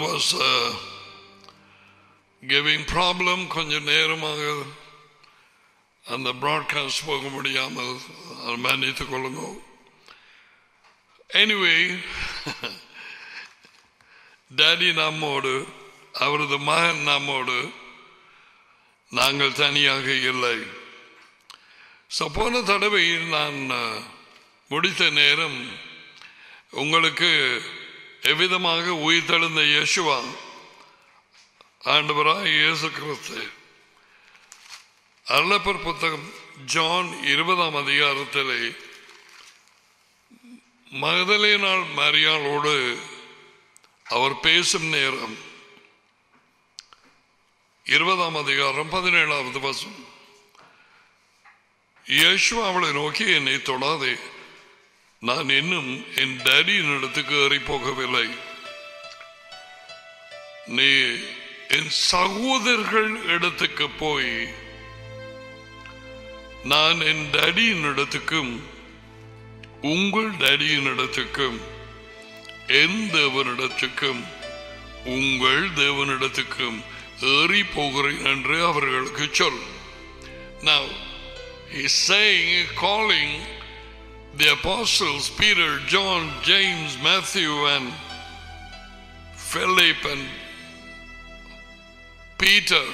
was uh, giving problem கொஞ்ச நேரமாக அந்த ப்ராட்காஸ்ட் போக முடியாமல் அதை மன்னித்துக் கொள்ளுங்க எனிவே டேடி நம்மோடு அவரது மகன் நம்மோடு நாங்கள் தனியாக இல்லை So, போன தடவை நான் அஹ், முடித்த நேரம் உங்களுக்கு எவ்விதமாக உயிர்த்தெழுந்த இயேசுவா ஆண்டவராய் இயேசு கிறிஸ்து அருளப்பர் புத்தகம் ஜான் இருபதாம் அதிகாரத்திலே மகதலேனாள் மரியாளோடு அவர் பேசும் நேரம் இருபதாம் அதிகாரம் பதினேழாவது வசம் இயேசு அவளை நோக்கி என்னை தொடாதே நான் இன்னும் என் டேடியின் இடத்துக்கு ஏறி போகவில்லை நீ என் சகோதரர்கள் இடத்துக்கு போய் நான் என் டேடியின் இடத்துக்கும் உங்கள் டேடியின் இடத்துக்கும் என் தேவனிடத்துக்கும் உங்கள் தேவனிடத்துக்கும் ஏறி போகிறேன் என்று அவர்களுக்கு சொல் Now, he's saying, calling the apostles Peter, John, James, Matthew, and Philip, and Peter.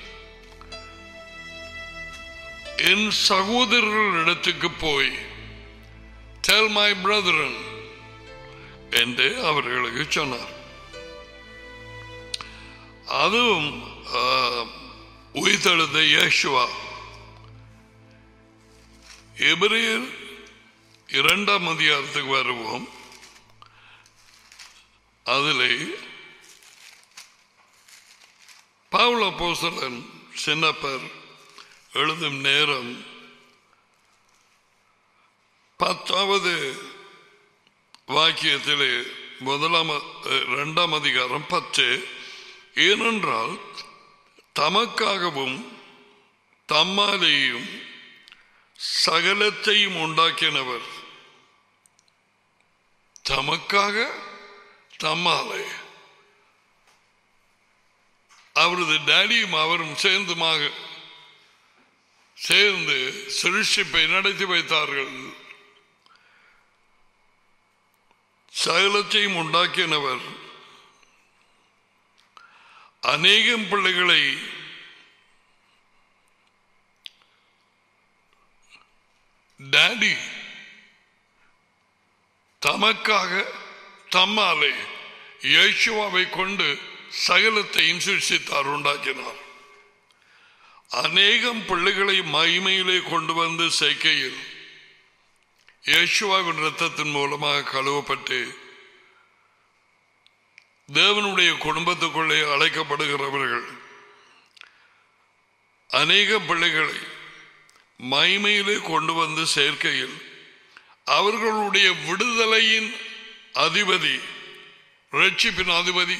என் சகோதரர்களிடத்துக்கு போய் tell my brethren என்று அவர்களுக்கு சொன்னார் அதுவும் ஆஹ், உயிர்த்தெழுந்த இயேசுவா எபிரேயர் இரண்டாம் அதிகாரத்துக்கு வருவோம் அதிலே பவுல போசலன் சின்னப்பர் எழுதும் நேரம் பத்தாவது வாக்கியத்திலே முதலாம் அ- இரண்டாம் அதிகாரம் பத்து ஏனென்றால் தமக்காகவும் தம்மாலேயும் சகலத்தையும் உண்டாக்கினவர் தமக்காக தம்மாலே அவரது டேடியும் அவரும் சேர்ந்துமாக சேர்ந்து சிருஷ்டிப்பை நடத்தி வைத்தார்கள் சகலத்தையும் உண்டாக்கினவர் அநேகம் பிள்ளைகளை டேடி தமக்காக தம்மாலே இயேசுவாவை கொண்டு சகலத்தையும் சிருஷ்டித்தார் உண்டாக்கினார் அநேகம் பிள்ளைகளை மகிமையிலே கொண்டு வந்து சேர்க்கையில் இயேசுவாவின் இரத்தத்தின் மூலமாக கழுவப்பட்டு தேவனுடைய குடும்பத்துக்குள்ளே அழைக்கப்படுகிறவர்கள் அநேக பிள்ளைகளை மைமையிலே கொண்டு வந்து சேர்க்கையில் அவர்களுடைய விடுதலையின் அதிபதி ரட்சிப்பின் அதிபதி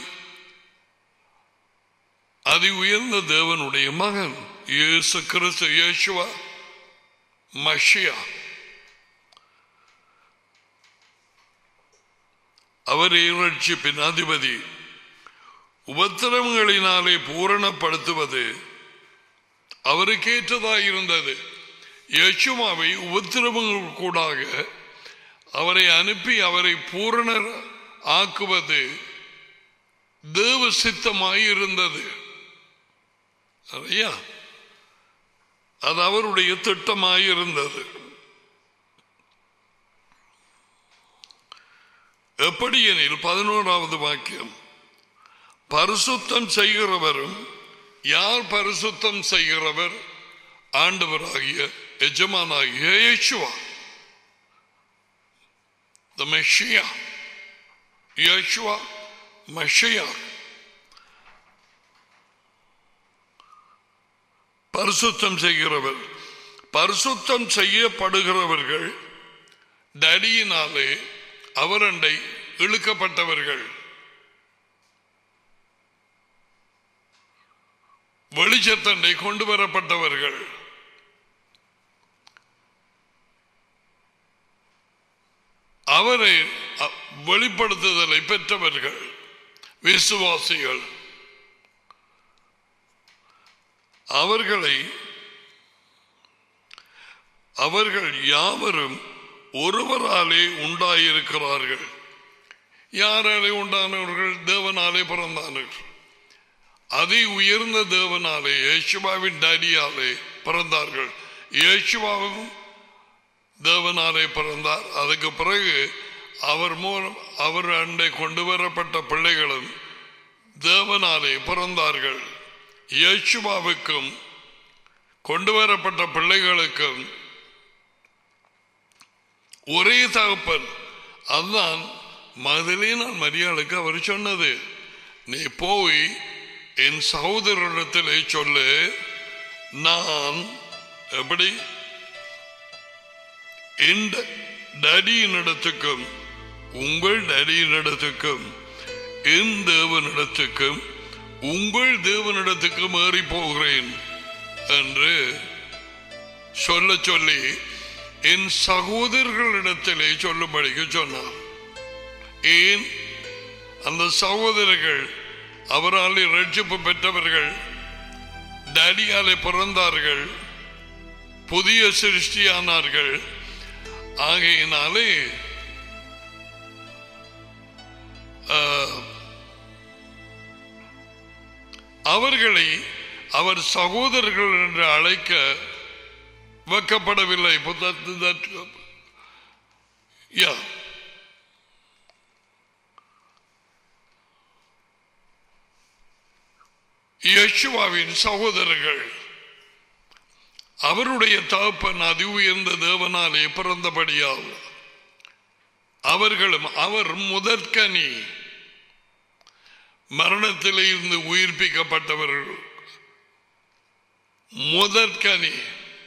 அதி உயர்ந்த தேவனுடைய மகன் இயேசு கிறிஸ்து இயேசுவா மஷியா அவரே ரட்சிப்பின் அதிபதி உபத்திரவங்களினாலே பூரணப்படுத்துவது அவருக்கேற்றதாயிருந்தது யேசுமாவை உபத்திரவங்கள் கூடாக அவரை அனுப்பி அவரை பூரணர் ஆக்குவது தேவ சித்தமாயிருந்தது சரியா அது அவருடைய திட்டமாயிருந்தது எப்படி எனில் பதினோராவது வாக்கியம் பரிசுத்தம் செய்கிறவரும் யார் பரிசுத்தம் செய்கிறவர் ஆண்டவராகிய எஜமானாகிய இயேசுவா the Messiah Yeshua Messiah பரிசுத்தம் செய்கிறவர் பரிசுத்தம் செய்யப்படுகிறவர்கள் டடியினாலே அவரண்டை இழுக்கப்பட்டவர்கள் வெளிச்சத்தண்டை கொண்டு வரப்பட்டவர்கள் அவரை அ- வெளிப்படுத்துதலை பெற்றவர்கள் விசுவாசிகள் அவர்களை அவர்கள் யாவரும் ஒருவராலே உண்டாயிருக்கிறார்கள் யாராலே உண்டானவர்கள் தேவனாலே பிறந்தார்கள் அதி உயர்ந்த தேவனாலே இயேசுவாவின் டடியாலே பிறந்தார்கள் இயேசுவாவும் தேவனாலே பிறந்தார் அதுக்கு பிறகு அவர் மூலம் அவர் அண்டை கொண்டு வரப்பட்ட பிள்ளைகளும் தேவனாலே பிறந்தார்கள் இயேசுவாவுக்கும் கொண்டு வரப்பட்ட பிள்ளைகளுக்கும் ஒரே தகப்பன் அதுதான் மதுலேனான் மரியாளுக்கு அவர் சொன்னது நீ போய் என் சகோதரரிடத்திலே சொல்லு நான் எப்படி என் டடியினிடத்துக்கும் உங்கள் டடியினிடத்துக்கும் என் தேவனிடத்துக்கும் உங்கள் தேவனிடத்துக்கும் ஏறி போகிறேன் என்று சொல்ல சொல்லி என் சகோதரர்களிடத்திலே சொல்லும்படிக்கு சொன்னார் ஏன் அந்த சகோதரர்கள் அவரால் ரட்சிப்பு பெற்றவர்கள் டேடியாலே பிறந்தார்கள் புதிய சிருஷ்டியானார்கள் ஆகையினாலே அவர்களை அவர் சகோதரர்கள் என்று அழைக்க வைக்கப்படவில்லை யா யேசுவாவின் சகோதரர்கள் அவருடைய தகப்பன் அதி உயர்ந்த தேவனாலே பிறந்தபடியால் அவர்களும் அவர் முதற்கனி மரணத்திலே இருந்து உயிர்ப்பிக்கப்பட்டவர்கள் முதற்கனி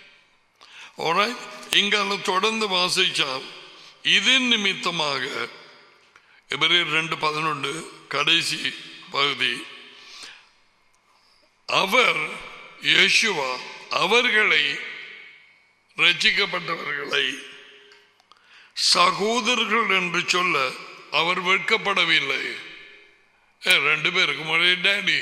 இங்கால தொடர்ந்து வாசிச்சால் இதன் நிமித்தமாக இவரே ரெண்டு பதினொன்று கடைசி பகுதி அவர் யேசுவா அவர்களை ரச்சிக்கப்பட்டவர்களை சகோதரர்கள் என்று சொல்ல அவர் வெட்கப்படவில்லை ரெண்டு பேருக்கும் ஒரே டேடி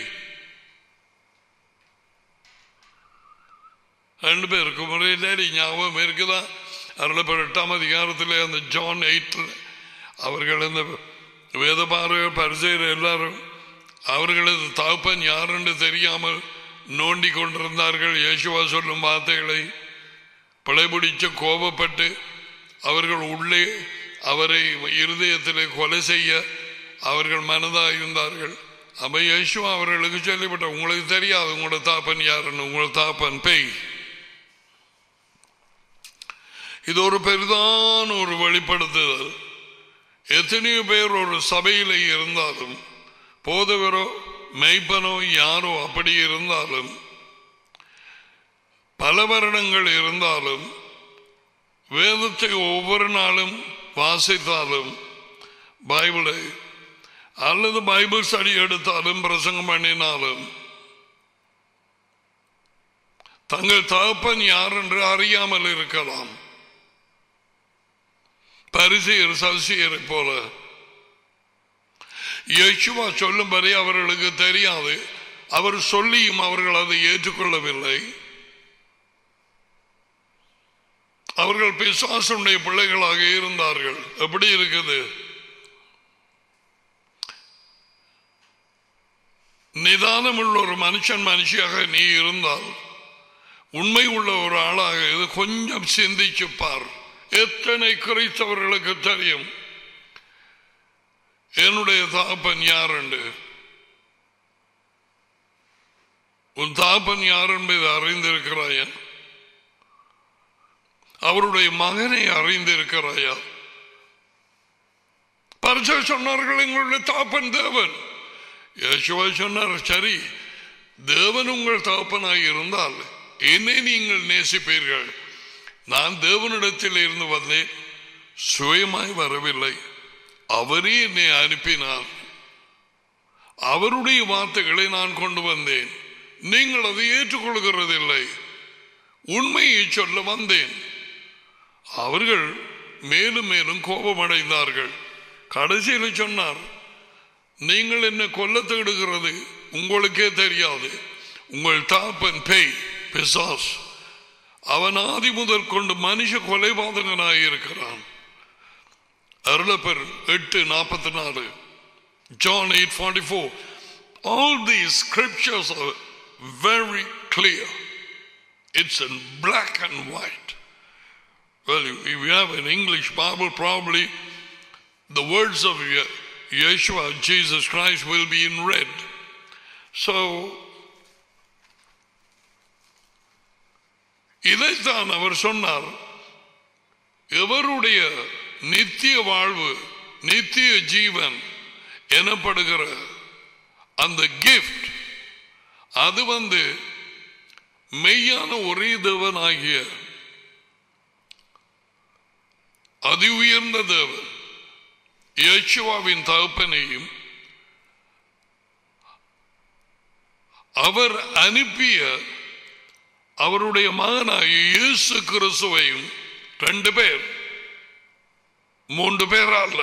ரெண்டு பேருக்கும் ஒரே டேடி ஞாபகம் இருக்குதா அருளப்பர் எட்டாம் அதிகாரத்தில் அந்த ஜான் எயிட்டில் அவர்கள் இந்த வேத பார்வையர் பரிசெயர் எல்லாரும் அவர்களது தகப்பன் யார் என்று தெரியாமல் நோண்டி கொண்டிருந்தார்கள் யேசுவா சொல்லும் வார்த்தைகளை பிழைபிடிச்ச கோபப்பட்டு அவர்கள் உள்ளே அவரை இருதயத்திலே கொலை செய்ய அவர்கள் மனதாக இருந்தார்கள் அப்ப யேசுவா அவர்களுக்கு சொல்லிவிட்ட உங்களுக்கு தெரியாது உங்களோட தாப்பன் யாருன்னு உங்களோட தாப்பன் பேய் இது ஒரு பெரிதான ஒரு வெளிப்படுத்துதல் எத்தனையோ பேர் ஒரு சபையில இருந்தாலும் போதவரோ மெய்ப்பனோ யாரோ அப்படி இருந்தாலும் பல வருடங்கள் இருந்தாலும் வேதத்தை ஒவ்வொரு நாளும் வாசித்தாலும் பைபிளை அல்லது பைபிள் ஸ்டடி எடுத்தாலும் பிரசங்கம் பண்ணினாலும் தங்கள் தகப்பன் யார் என்று அறியாமல் இருக்கலாம் பரிசெயர் சசியரை போல யேசுவா சொல்லும்படி அவர்களுக்கு தெரியாது அவர் சொல்லியும் அவர்கள் அதை ஏற்றுக்கொள்ளவில்லை அவர்கள் பிசாசனுடைய பிள்ளைகளாக இருந்தார்கள் எப்படி இருக்குது நிதானமுள்ள ஒரு மனுஷன் மனுஷியாக நீ இருந்தால் உண்மை உள்ள ஒரு ஆளாக இது கொஞ்சம் சிந்திச்சு பார் எத்தனை குறைத்தவர்களுக்கு தெரியும் என்னுடைய தாப்பன் யார் என்று உன் தாப்பன் யார் என்பதை அறிந்திருக்கிறாயா அவருடைய மகனை அறிந்திருக்கிறாயா பரிசு சொன்னார்கள் எங்களுடைய தாப்பன் தேவன் யேசுவா சொன்னார் சரி தேவன் உங்கள் தகப்பனாக இருந்தால் என்னை நீங்கள் நேசிப்பீர்கள் நான் தேவனிடத்தில் இருந்து வந்தேன் சுயமாய் வரவில்லை அவரே என்னை அனுப்பினார் அவருடைய வார்த்தைகளை நான் கொண்டு வந்தேன் நீங்கள் அதை ஏற்றுக்கொள்கிறதில்லை உண்மையை சொல்ல வந்தேன் அவர்கள் மேலும் மேலும் கோபமடைந்தார்கள் கடைசியில் சொன்னார் நீங்கள் என்ன கொல்ல தேடுகிறது உங்களுக்கே தெரியாது உங்கள் தாப்பன் பேய் பிசாஸ் அவன் ஆதி முதல் கொண்டு மனுஷ கொலைபாதகனாய் இருக்கிறான் அருளப்பர் எட்டு நாற்பத்தி நாலு John 8:44. All these scriptures are very clear. It's in black and white. Well, if you have an English Bible, probably the words of Ye- Yeshua, Jesus Christ, will be in red. So, இதைத்தான் அவர் சொன்னார் எவருடைய நித்திய வாழ்வு நித்திய ஜீவன் எனப்படுகிற அந்த gift அது வந்து மெய்யான ஒரே தேவனாகிய அதி உயர்ந்த தேவன் யேசுவாவின் தகப்பனையும் அவர் அனுப்பிய அவருடைய மகனாகிய இயேசு கிறிஸ்துவையும் ரெண்டு பேர் மூன்று பேர் அல்ல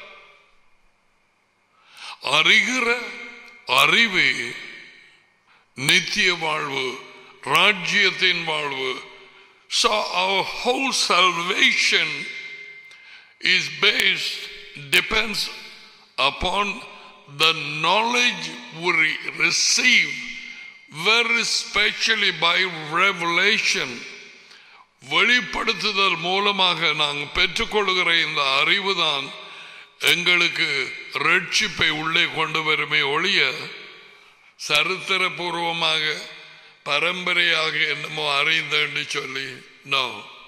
அறிகிற அறிவு நித்திய வாழ்வு ராஜ்யத்தின் வாழ்வு So our whole salvation is based, depends upon the knowledge we receive, very specially by revelation. வெளிப்படுத்துதல் மூலமாக நாங்கள் பெற்றுக்கொள்கிற இந்த அறிவுதான் எங்களுக்கு ரட்சிப்பை உள்ளே கொண்டு வருமே ஒழிய சரித்திரபூர்வமாக பரம்பரையாக என்னமோ அறிந்தேன்னு சொல்லி நோ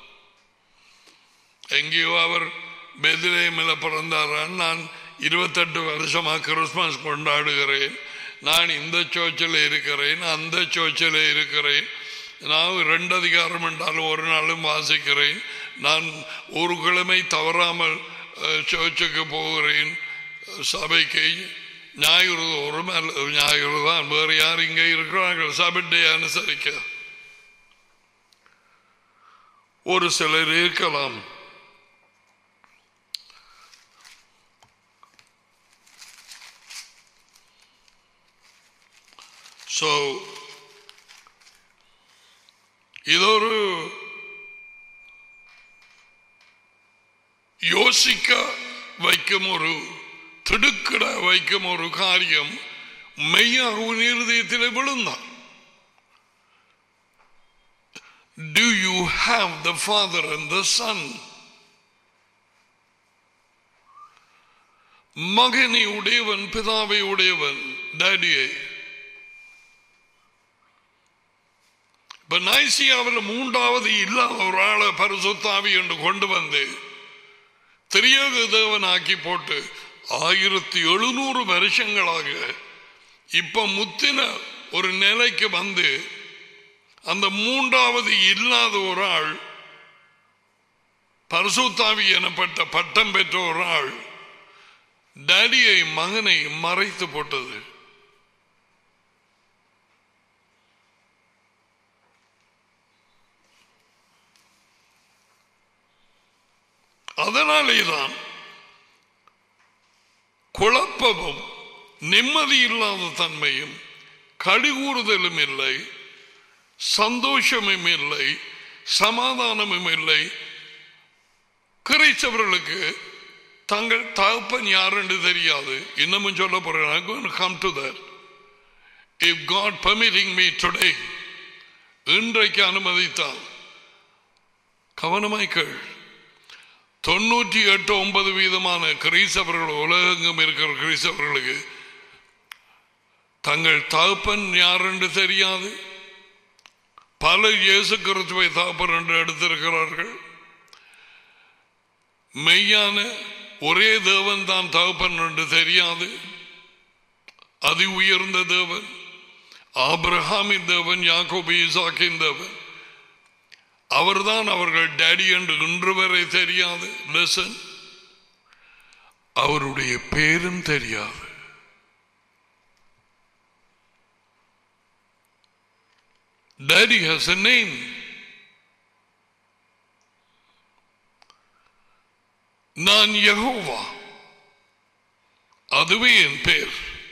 எங்கேயோ அவர் பெதிலேமில் பிறந்தாரான் நான் இருபத்தெட்டு வருஷமாக கிறிஸ்மஸ் கொண்டாடுகிறேன் நான் இந்த சோச்சில் இருக்கிறேன் அந்த சோச்சில் இருக்கிறேன் நான் ரெண்டு அதிகாரம் என்றாலும் ஒரு நாளும் வாசிக்கிறேன் நான் ஒரு கிழமை தவறாமல் அஹ், சர்ச்சுக்கு போகிறேன் சபைக்கு ஞாயிறு ஒரு ஞாயிறு தான் வேறு யார் இங்கே இருக்கிறார்கள் சபட்டை அனுசரிக்க ஒரு சிலர் இருக்கலாம் ஸோ இதொரு யோசிக்க வைக்கும் ஒரு திடுக்கிட வைக்கும் ஒரு காரியம் மெய்யாக உன் இருதயத்தில் விழுந்தான் Do you have the Father and the Son? மகனை உடையவன் பிதாவை உடையவன் டேடியை இப்ப நைசியாவில் மூன்றாவது இல்லாத ஒரு ஆளை பரிசுத்தாவி என்று கொண்டு வந்து திரியக தேவனாக்கி போட்டு ஆயிரத்தி எழுநூறு வருஷங்களாக இப்ப முத்தின ஒரு நிலைக்கு வந்து அந்த மூன்றாவது இல்லாத ஒரு ஆள் பரிசுத்தாவி எனப்பட்ட பட்டம் பெற்ற ஒரு ஆள் டேடியை மகனை மறைத்து போட்டது அதனாலேதான் குழப்பமும் நிம்மதி இல்லாத தன்மையும் கடிகூறுதலும் இல்லை சந்தோஷமும் இல்லை சமாதானமும் இல்லை கிரைச்சவர்களுக்கு தங்கள் தகப்பன் யார் என்று தெரியாது இன்னமும் சொல்ல போறேன் come to that if God permitting me today இன்றைக்கு அனுமதித்தால் கவனமாய் கேள் தொண்ணூற்றி எட்டு ஒன்பது வீதமான கிரீசவர்கள் உலகெங்கும் இருக்கிற கிரீசவர்களுக்கு தங்கள் தகப்பன் யார் என்று தெரியாது பல இயேசு கிறிஸ்துவை தகப்பன் என்று எடுத்திருக்கிறார்கள் மெய்யான ஒரே தேவன் தான் தகப்பன் என்று தெரியாது அதி உயர்ந்த தேவன் ஆபிரஹாமின் தேவன் யாக்கோபி ஈசாக்கின் தேவன் அவர்தான் அவர்கள் டேடி என்று இன்று வரை தெரியாது லெசன் அவருடைய பேரும் தெரியாது Daddy has a name. நான் யெகோவா அதுவே என் பேர்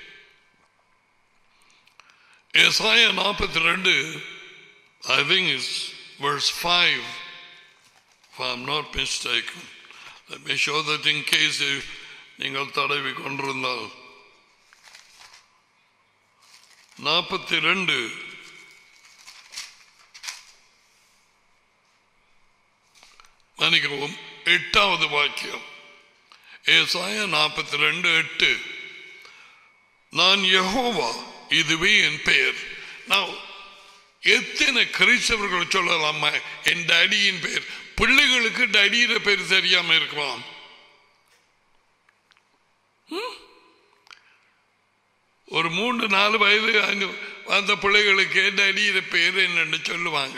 ஏசாயா நாற்பத்தி ரெண்டு I think is verse 5 if I'm not mistaken let me show that in case you நீங்கள் தடவி கொண்டிருந்தால் நாற்பத்தி ரெண்டு மன்னிக்கவும் எட்டாவது வாக்கியம் ஏசாய நாற்பத்தி ரெண்டு எட்டு நான் யெகோவா இதுவே என் பெயர் நான் எத்தனை கிறிஸ்தவர்கள் சொல்லலாமா என் டேடியின் பேர் பிள்ளைகளுக்கு டேடியில பேர் தெரியாம இருக்கலாம் ம்? ஒரு மூன்று நாலு வயது அங்கு அந்த பிள்ளைகளுக்கு டேடியில பேர் என்னன்னு சொல்லுவாங்க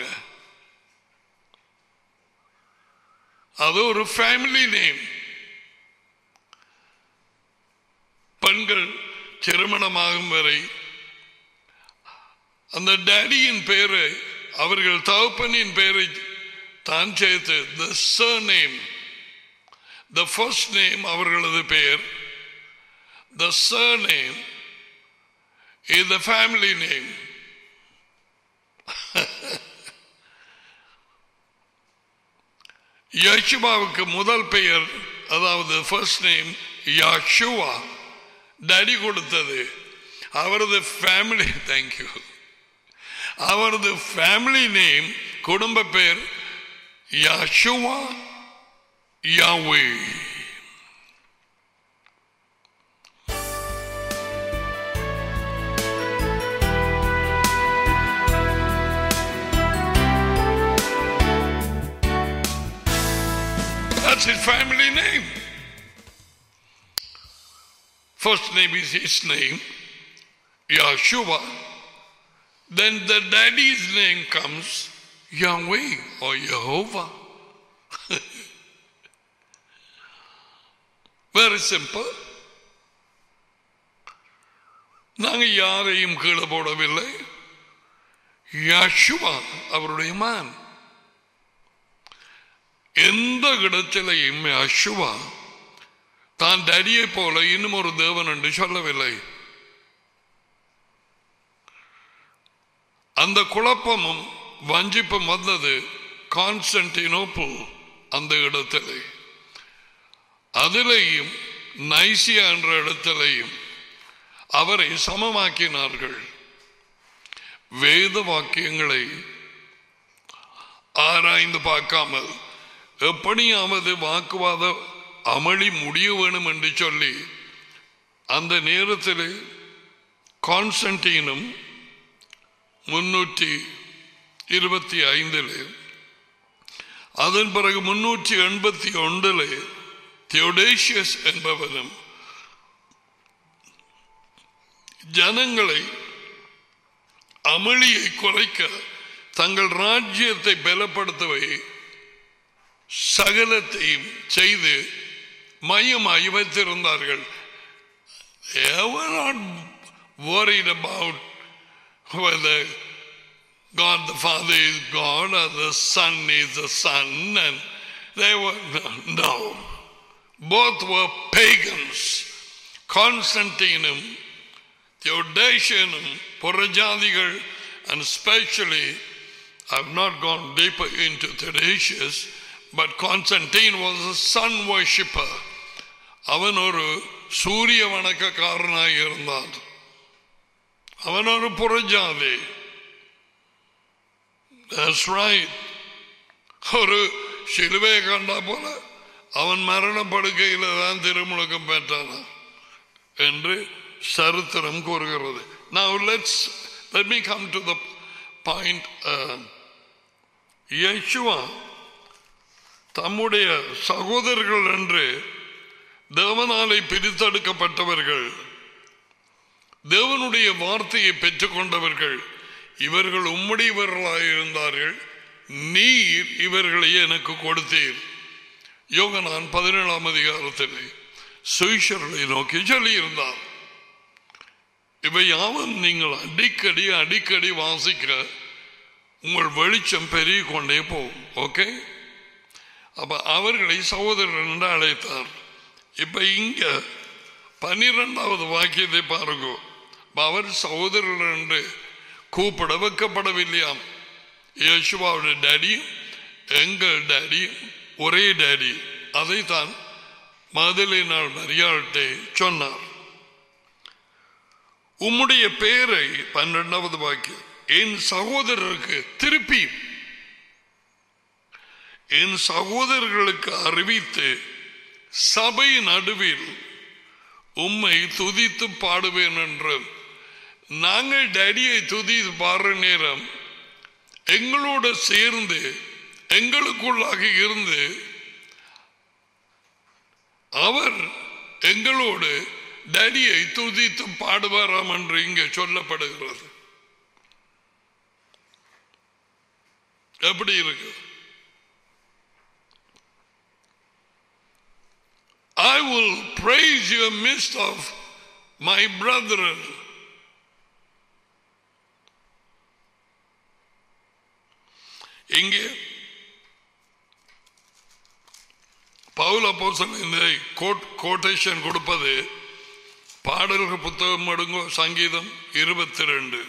அது ஒரு ஃபேமிலி நேம் பெண்கள் திருமணமாகும் வரை அந்த டேடியின் பேரை அவர்கள் தகப்பனின் பேரை தான் சேர்த்து the name the first name அவர்களது பெயர் the name is the family name யஷுவாவுக்கு முதல் பெயர் அதாவது ஃபர்ஸ்ட் நேம் யாஷுவா டேடி கொடுத்தது அவரது ஃபேமிலி தேங்க்யூ அவரது ஃபேமிலி நேம் குடும்ப பேர் Yahshua Yahweh That's his family name. First name is his name, Yahshua. Then the daddy's name comes Yahweh or Jehovah. Very simple. நாங்கள் யாரையும் கீழே போடவில்லை யாஷுவா அவருடைய மான் எந்த இடத்திலையும் அசுவா தான் டடியை போல இன்னும் ஒரு தேவன் என்று சொல்லவில்லை அந்த குழப்பமும் வஞ்சிப்பும் வந்தது கான்ஸ்டன்டினோப்பிள் அந்த இடத்திலே அதிலேயும் நைசியா என்ற இடத்திலேயும் அவரை சமமாக்கினார்கள் வேத வாக்கியங்களை ஆராய்ந்து பார்க்காமல் எப்படியாவது வாக்குவாத அமளி முடிய வேணும் என்று சொல்லி அந்த நேரத்தில் கான்ஸ்டன்டீனும் முன்னூற்றி இருபத்தி ஐந்தில் அதன் பிறகு முன்னூற்றி எண்பத்தி ஒன்றில் தியோடேஷியஸ் என்பவனும் ஜனங்களை அமளியை குறைக்க தங்கள் ராஜ்யத்தை பலப்படுத்தவை சகலத்தையும் செய்து மையமாகி வைத்திருந்தார்கள் They were not worried about whether God the Father is God or the Son is the Son, and they were no. Both were pagans. Constantinum, Theodosianum, புறஜாதிகள், and especially, I've not gone deeper into Theodosius, but Constantine was a sun worshipper. அவன் ஒரு சூரிய வணக்கக்காரனாக இருந்தான் அவன் ஒரு புறஜாதி That's right. ஒரு சிலுவையை கண்டா போல அவன் மரணப்படுக்கையில் தான் திருமுழுக்கம் பெற்றான் என்று சரித்திரம் கூறுகிறது Now let's let me come to the point. Uh, Yeshua தம்முடைய சகோதரர்கள் என்று தேவனாலே பிரித்தெடுக்கப்பட்டவர்கள் தேவனுடைய வார்த்தையை பெற்றுக்கொண்டவர்கள் இவர்கள் உம்முடையவர்களாக இருந்தார்கள் நீர் இவர்களை எனக்கு கொடுத்தீர் யோகனான் பதினேழாம் அதிகாரத்தில் சுவிஷர்களை நோக்கி சொல்லியிருந்தார் இவை யாவும் நீங்கள் அடிக்கடி அடிக்கடி வாசிக்க உங்கள் வெளிச்சம் பெருகி கொண்டே போகும் ஓகே அப்ப அவர்களை சகோதரர் என்று அழைத்தார் இப்ப இங்க பன்னிரெண்டாவது வாக்கியத்தை பாருங்க அவர் சகோதரர் என்று கூப்பிட வைக்கப்படவில்லையாம் யேசுவாவுடைய டேடி எங்கள் டேடி ஒரே டேடி அதைத்தான் மதுரை நாள் மரியாதை சொன்னார் உம்முடைய பெயரை பன்னெண்டாவது வாக்கியம் என் சகோதரருக்கு திருப்பி என் சகோதரர்களுக்கு அறிவித்து சபை நடுவில் உம்மை துதித்து பாடுவேன் என்று நாங்கள் டேடியை துதித்து பாடுற நேரம் எங்களோட சேர்ந்து எங்களுக்குள்ளாக இருந்து அவர் எங்களோடு டேடியை துதித்து பாடுவாராம் என்று இங்கே சொல்லப்படுகிறது எப்படி இருக்கு I will praise you midst of my brethren. இங்கே பவுல போசன் இந்த கோட்டேஷன் கொடுப்பது பாடல்கள் புத்தகம் எடுங்கோ சங்கீதம் இருபத்தி ரெண்டு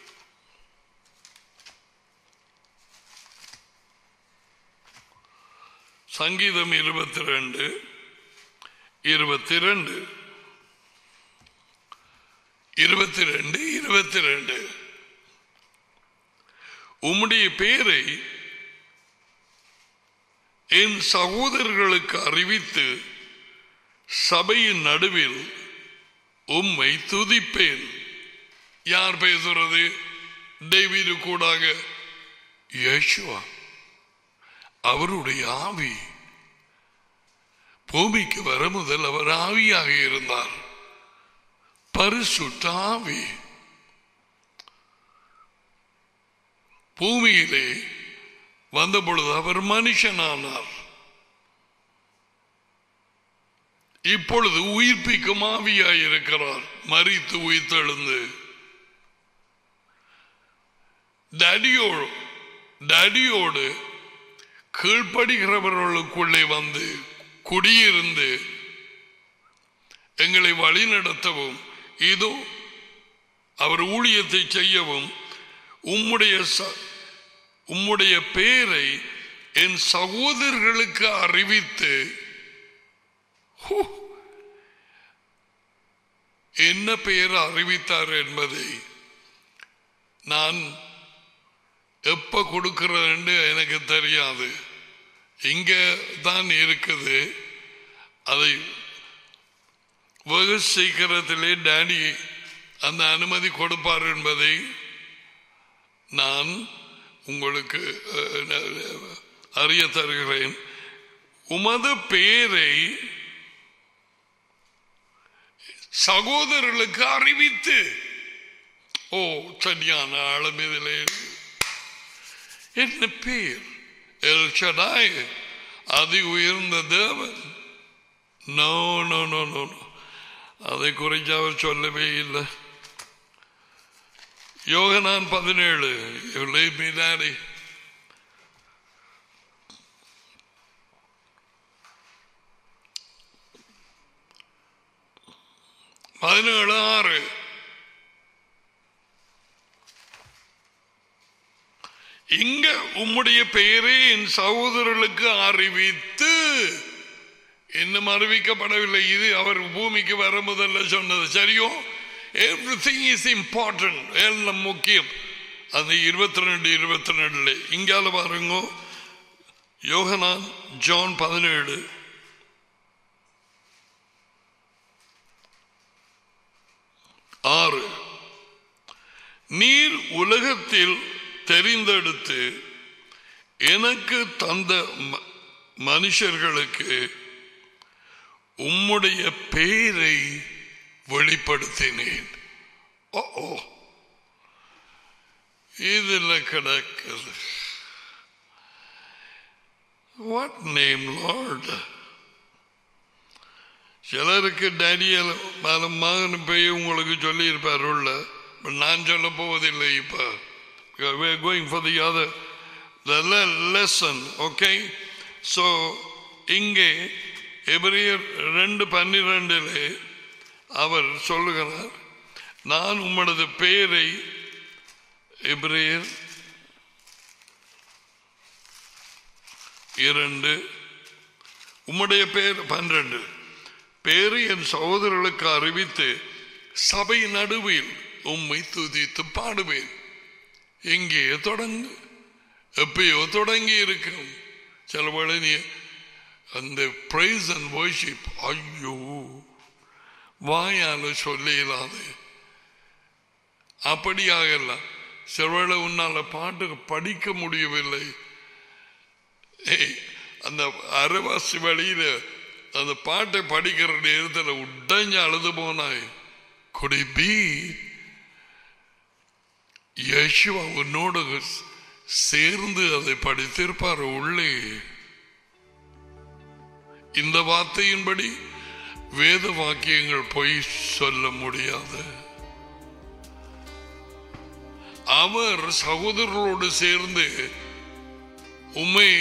சங்கீதம் இருபத்தி ரெண்டு இருபத்தி ரெண்டு இருபத்தி ரெண்டு இருபத்தி ரெண்டு உம்முடைய பேரை என் சகோதரர்களுக்கு அறிவித்து சபையின் நடுவில் உம்மை துதிப்பேன் யார் பேசுறது டேவிடு கூடாக யேசுவா அவருடைய ஆவி பூமிக்கு வர முதல் அவர் ஆவியாக இருந்தார் பரிசுத்த ஆவி பூமியிலே வந்த பொழுது அவர் மனுஷனானார் இப்பொழுது உயிர்ப்பிக்கும் ஆவியாய் இருக்கிறார் மறித்து உயிர்த்தெழுந்து டடியோடு டடியோடு கீழ்ப்படுகிறவர்களுக்குள்ளே வந்து குடியிருந்து எங்களை வழிநடத்தவும் இதோ அவர் ஊழியத்தை செய்யவும் உம்முடைய ச- உம்முடைய பெயரை என் சகோதரர்களுக்கு அறிவித்து ஹூ, என்ன பெயர் அறிவித்தார் என்பதை நான் எப்ப கொடுக்கிறேன்னு எனக்கு தெரியாது இங்க தான் இருக்குது அதை வெகு சீக்கிரத்திலே டேடி அந்த அனுமதி கொடுப்பார் என்பதை நான் உங்களுக்கு அஹ், அறிய தருகிறேன் உமது பெயரை சகோதரர்களுக்கு அறிவித்து ஓ சரியான ஆழம் இதிலே என்ன பேர் எல் ஷடாய் அதி உயர்ந்த தேவன் no no no no no. அதை குறித்து அவர் சொல்லவே இல்லை யோகனான் பதினேழு மீதாடி பதினேழு ஆறு இங்க உம்முடைய பெயரை என் சகோதரர்களுக்கு அறிவித்து இன்னும் அறிவிக்கப்படவில்லை இது அவர் பூமிக்கு வர முதல்ல சொன்னது சரியோ எவ்ரி திங் இஸ் இம்பார்ட்டன்ட் எல்லாம் முக்கியம் அந்த இருபத்தி ரெண்டு இருபத்தி ரெண்டுல இங்கால பாருங்க யோகனான் ஜான் பதினேழு ஆறு நீர் உலகத்தில் தெரிந்தெடுத்து எனக்கு தந்த ம- மனுஷர்களுக்கு உம்முடைய பெயரை வெளிப்படுத்தினேன் ஓ ஓ. இதுல கிடக்குது வாட் நேம் லார்ட் சிலருக்கு டேனியல் மேல மகன் போய் உங்களுக்கு சொல்லி இருப்பார் உள்ள But நான் சொல்ல போவதில்லை இப்ப we are going for the other the le- lesson okay so இங்கே எபிரியர் ரெண்டு பன்னிரெண்டிலே அவர் சொல்லுகிறார் நான் உம்மனது பெயரை எபிரேயர் இரண்டு உம்முடைய பெயர் பன்னிரண்டு பேரு என் சகோதரர்களுக்கு அறிவித்து சபை நடுவில் உம்மை துதித்து பாடுவேன் எங்கே தொடங்கு எப்பயோ தொடங்கி இருக்கும் சில வேளை நீ அந்த பிரைஸ் அண்ட் வர்ஷிப் ஐயோ வாயால சொல்ல இயலாது அப்படியாக சிலவேளை உன்னால பாட்டு படிக்க முடியவில்லை ஏய், அந்த அரைவாசி வழியில அந்த பாட்டை படிக்கிற நேரத்தில் உடஞ்ச அழுது போனாய் குடி பி யேசுவா உன்னோடு சேர்ந்து அதை படித்திருப்பார் உள்ளே இந்த வார்த்தையின்படி வேத வாக்கியங்கள் பொய் சொல்ல முடியாது அவர் சகோதரரோடு சேர்ந்து உம்மை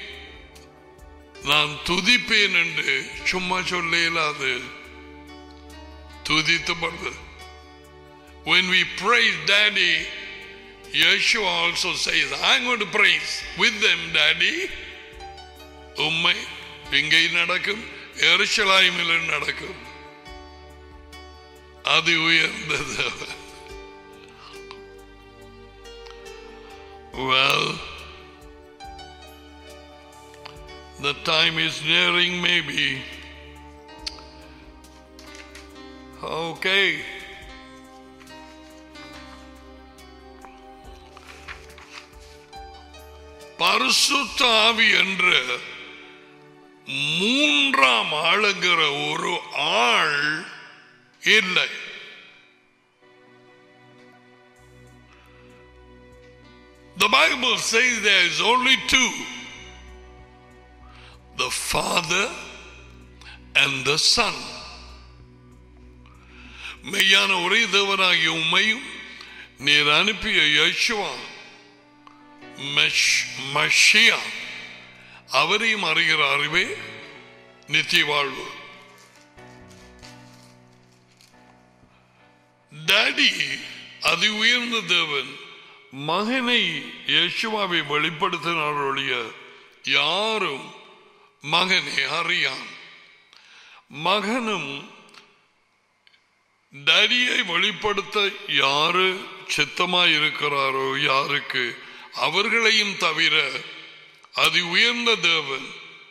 நான் துதிப்பேன் என்று சும்மா சொல்ல இயலாது துதித்து படுது when we praise daddy Yeshua also says I'm going to praise with them daddy உம்மை இங்கே நடக்கும் எருசலாய்மில் நடக்கும் அது உயர்ந்தது well the time is nearing maybe okay பரிசுத்த ஆவி என்ற மூன்றாம் ஆளுங்கிற ஒரு ஆள் இல்லை The Bible says there is only two the Father and the Son. மெய்யான ஒரே தேவனாகிய உம்மையும் நீர் அனுப்பிய யேசுவா மெஷ்- மஷியா அவரையும் அறிகிற அறிவே நித்திய வாழ்வு டாடி அதி உயர்ந்த தேவன் மகனை யேசுவாவை வெளிப்படுத்தினார் ஒழிய யாரும் மகனை அறியான் மகனும் டடியை வெளிப்படுத்த யாரு சித்தமாய் இருக்கிறாரோ யாருக்கு அவர்களையும் தவிர அதி உயர்ந்த தேவன்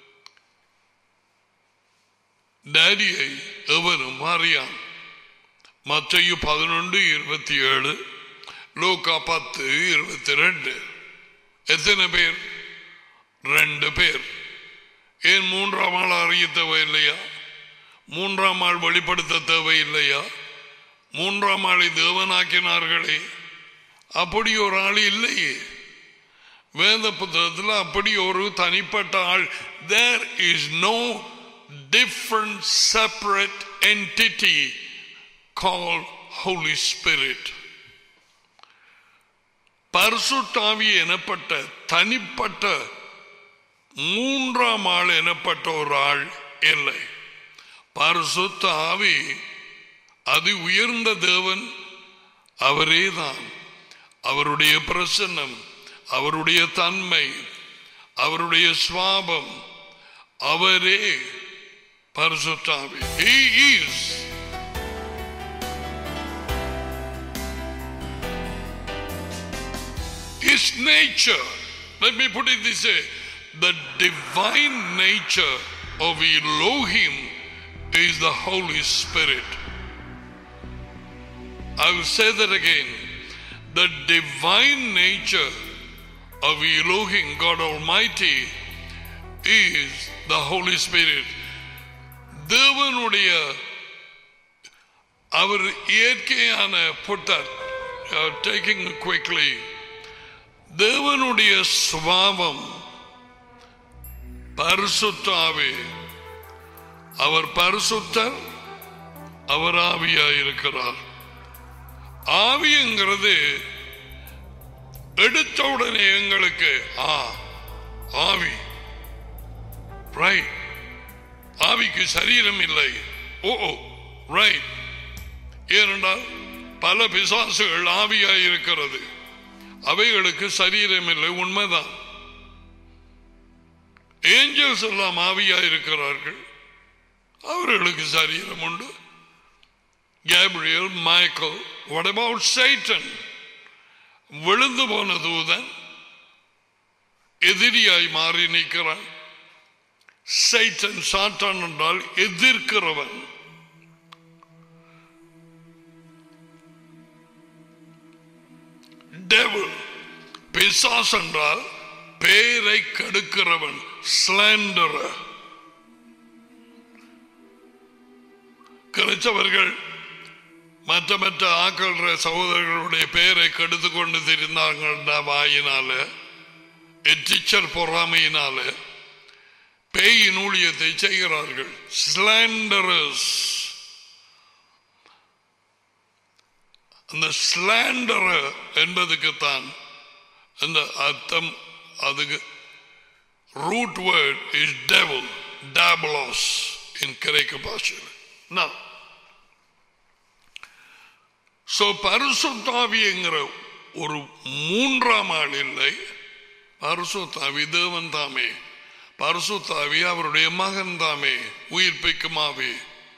டேடியை எவனும் அறியான் மத்தையு பதினொன்று இருபத்தி ஏழு லோகா பத்து இருபத்தி ரெண்டு எத்தனை பேர் ரெண்டு பேர் ஏன் மூன்றாம் ஆள் அறிய தேவையில்லையா மூன்றாம் ஆள் வெளிப்படுத்த தேவையில்லையா மூன்றாம் ஆளை தேவனாக்கினார்களே அப்படி ஒரு ஆள் இல்லையே வேத புத்தகத்தில் அப்படி ஒரு தனிப்பட்ட ஆள் there is no different separate entity call holy spirit பரிசுத்தாவி எனப்பட்ட தனிப்பட்ட மூன்றாம் ஆள் எனப்பட்ட ஒரு ஆள் இல்லை பரிசுத்த ஆவி அதி உயர்ந்த தேவன் அவரேதான் அவருடைய பிரசன்னம் அவருடைய தன்மை அவருடைய சுவாபம் அவரே பரிசுத்தாவி He is His nature. Let me put it this way. The divine nature of Elohim is the Holy Spirit. I will say that again. The divine nature of Elohim, God Almighty, is the Holy Spirit. தேவனுடைய அவர் இயற்கையான புட்டர் taking quickly தேவனுடைய சுபாவம் பரிசுத்தாவே அவர் பரிசுத்தர் அவர் ஆவியாயிருக்கிறார் ஆவிங்கிறது எடுத்த உடனே எங்களுக்கு ஆ ஆவி right ஆவிக்கு சரீரம் இல்லை ஓ ரைட் ஏனென்றால் பல பிசாசுகள் ஆவியாய் இருக்கிறது அவைகளுக்கு சரீரம் இல்லை உண்மைதான் ஏஞ்சல்ஸ் எல்லாம் ஆவியாய் இருக்கிறார்கள் அவர்களுக்கு சரீரம் உண்டு Gabriel Michael what about Satan விழுந்து போன தூதன் எதிரியாய் மாறி நிற்கிறான் சைட்டன் சாத்தான் என்றால் எதிர்க்கிறவன் devil பிசாஸ் என்றால் பேரை கெடுக்கிறவன் ஸ்லாண்டரர் கிறிஸ்தவர்கள் மற்ற மற்ற ஆக்கள்ற சகோதரர்களுடைய பெயரை கெடுத்து கொண்டு திரிந்தாங்க வாயினால எச்சிச்சல் பொறாமையினால பேயின் ஊழியத்தை செய்கிறார்கள் ஸ்லாண்டரஸ் அந்த ஸ்லாண்டர என்பதுக்குத்தான் அந்த அர்த்தம் அதுக்கு root word is devil diabolos in கிரேக்க பாஷையில் நான் சோ பரிசுத்தாவிங்கிற ஒரு மூன்றாம் ஆள் இல்லை பரிசுத்தாவி தேவன் தாமே பரிசுத்தாவி அவருடைய மகன் தாமே உயிர்ப்பிக்கும் ஆவி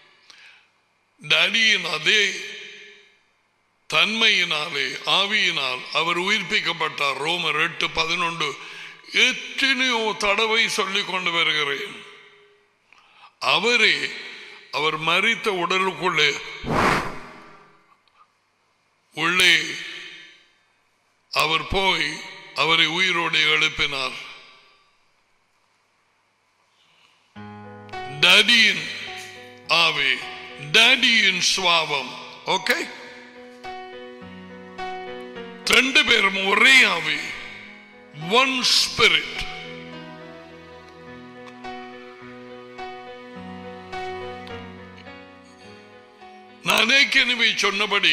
டடியின் அதே தன்மையினாலே ஆவியினால் அவர் உயிர்ப்பிக்கப்பட்டார் ரோமர் எட்டு பதினொன்று எத்தனையோ தடவை சொல்லிக் கொண்டு வருகிறேன் அவரே அவர் மறித்த உடலுக்குள்ளே உள்ளே அவர் போய் அவரை உயிரோடு எழுப்பினார் டடியின் ஆவி டடியின் சுவாபம் ஓகே ரெண்டு பேரும் ஒரே ஆவி ஒன் ஸ்பிரிட் நான் ஏற்கனவே சொன்னபடி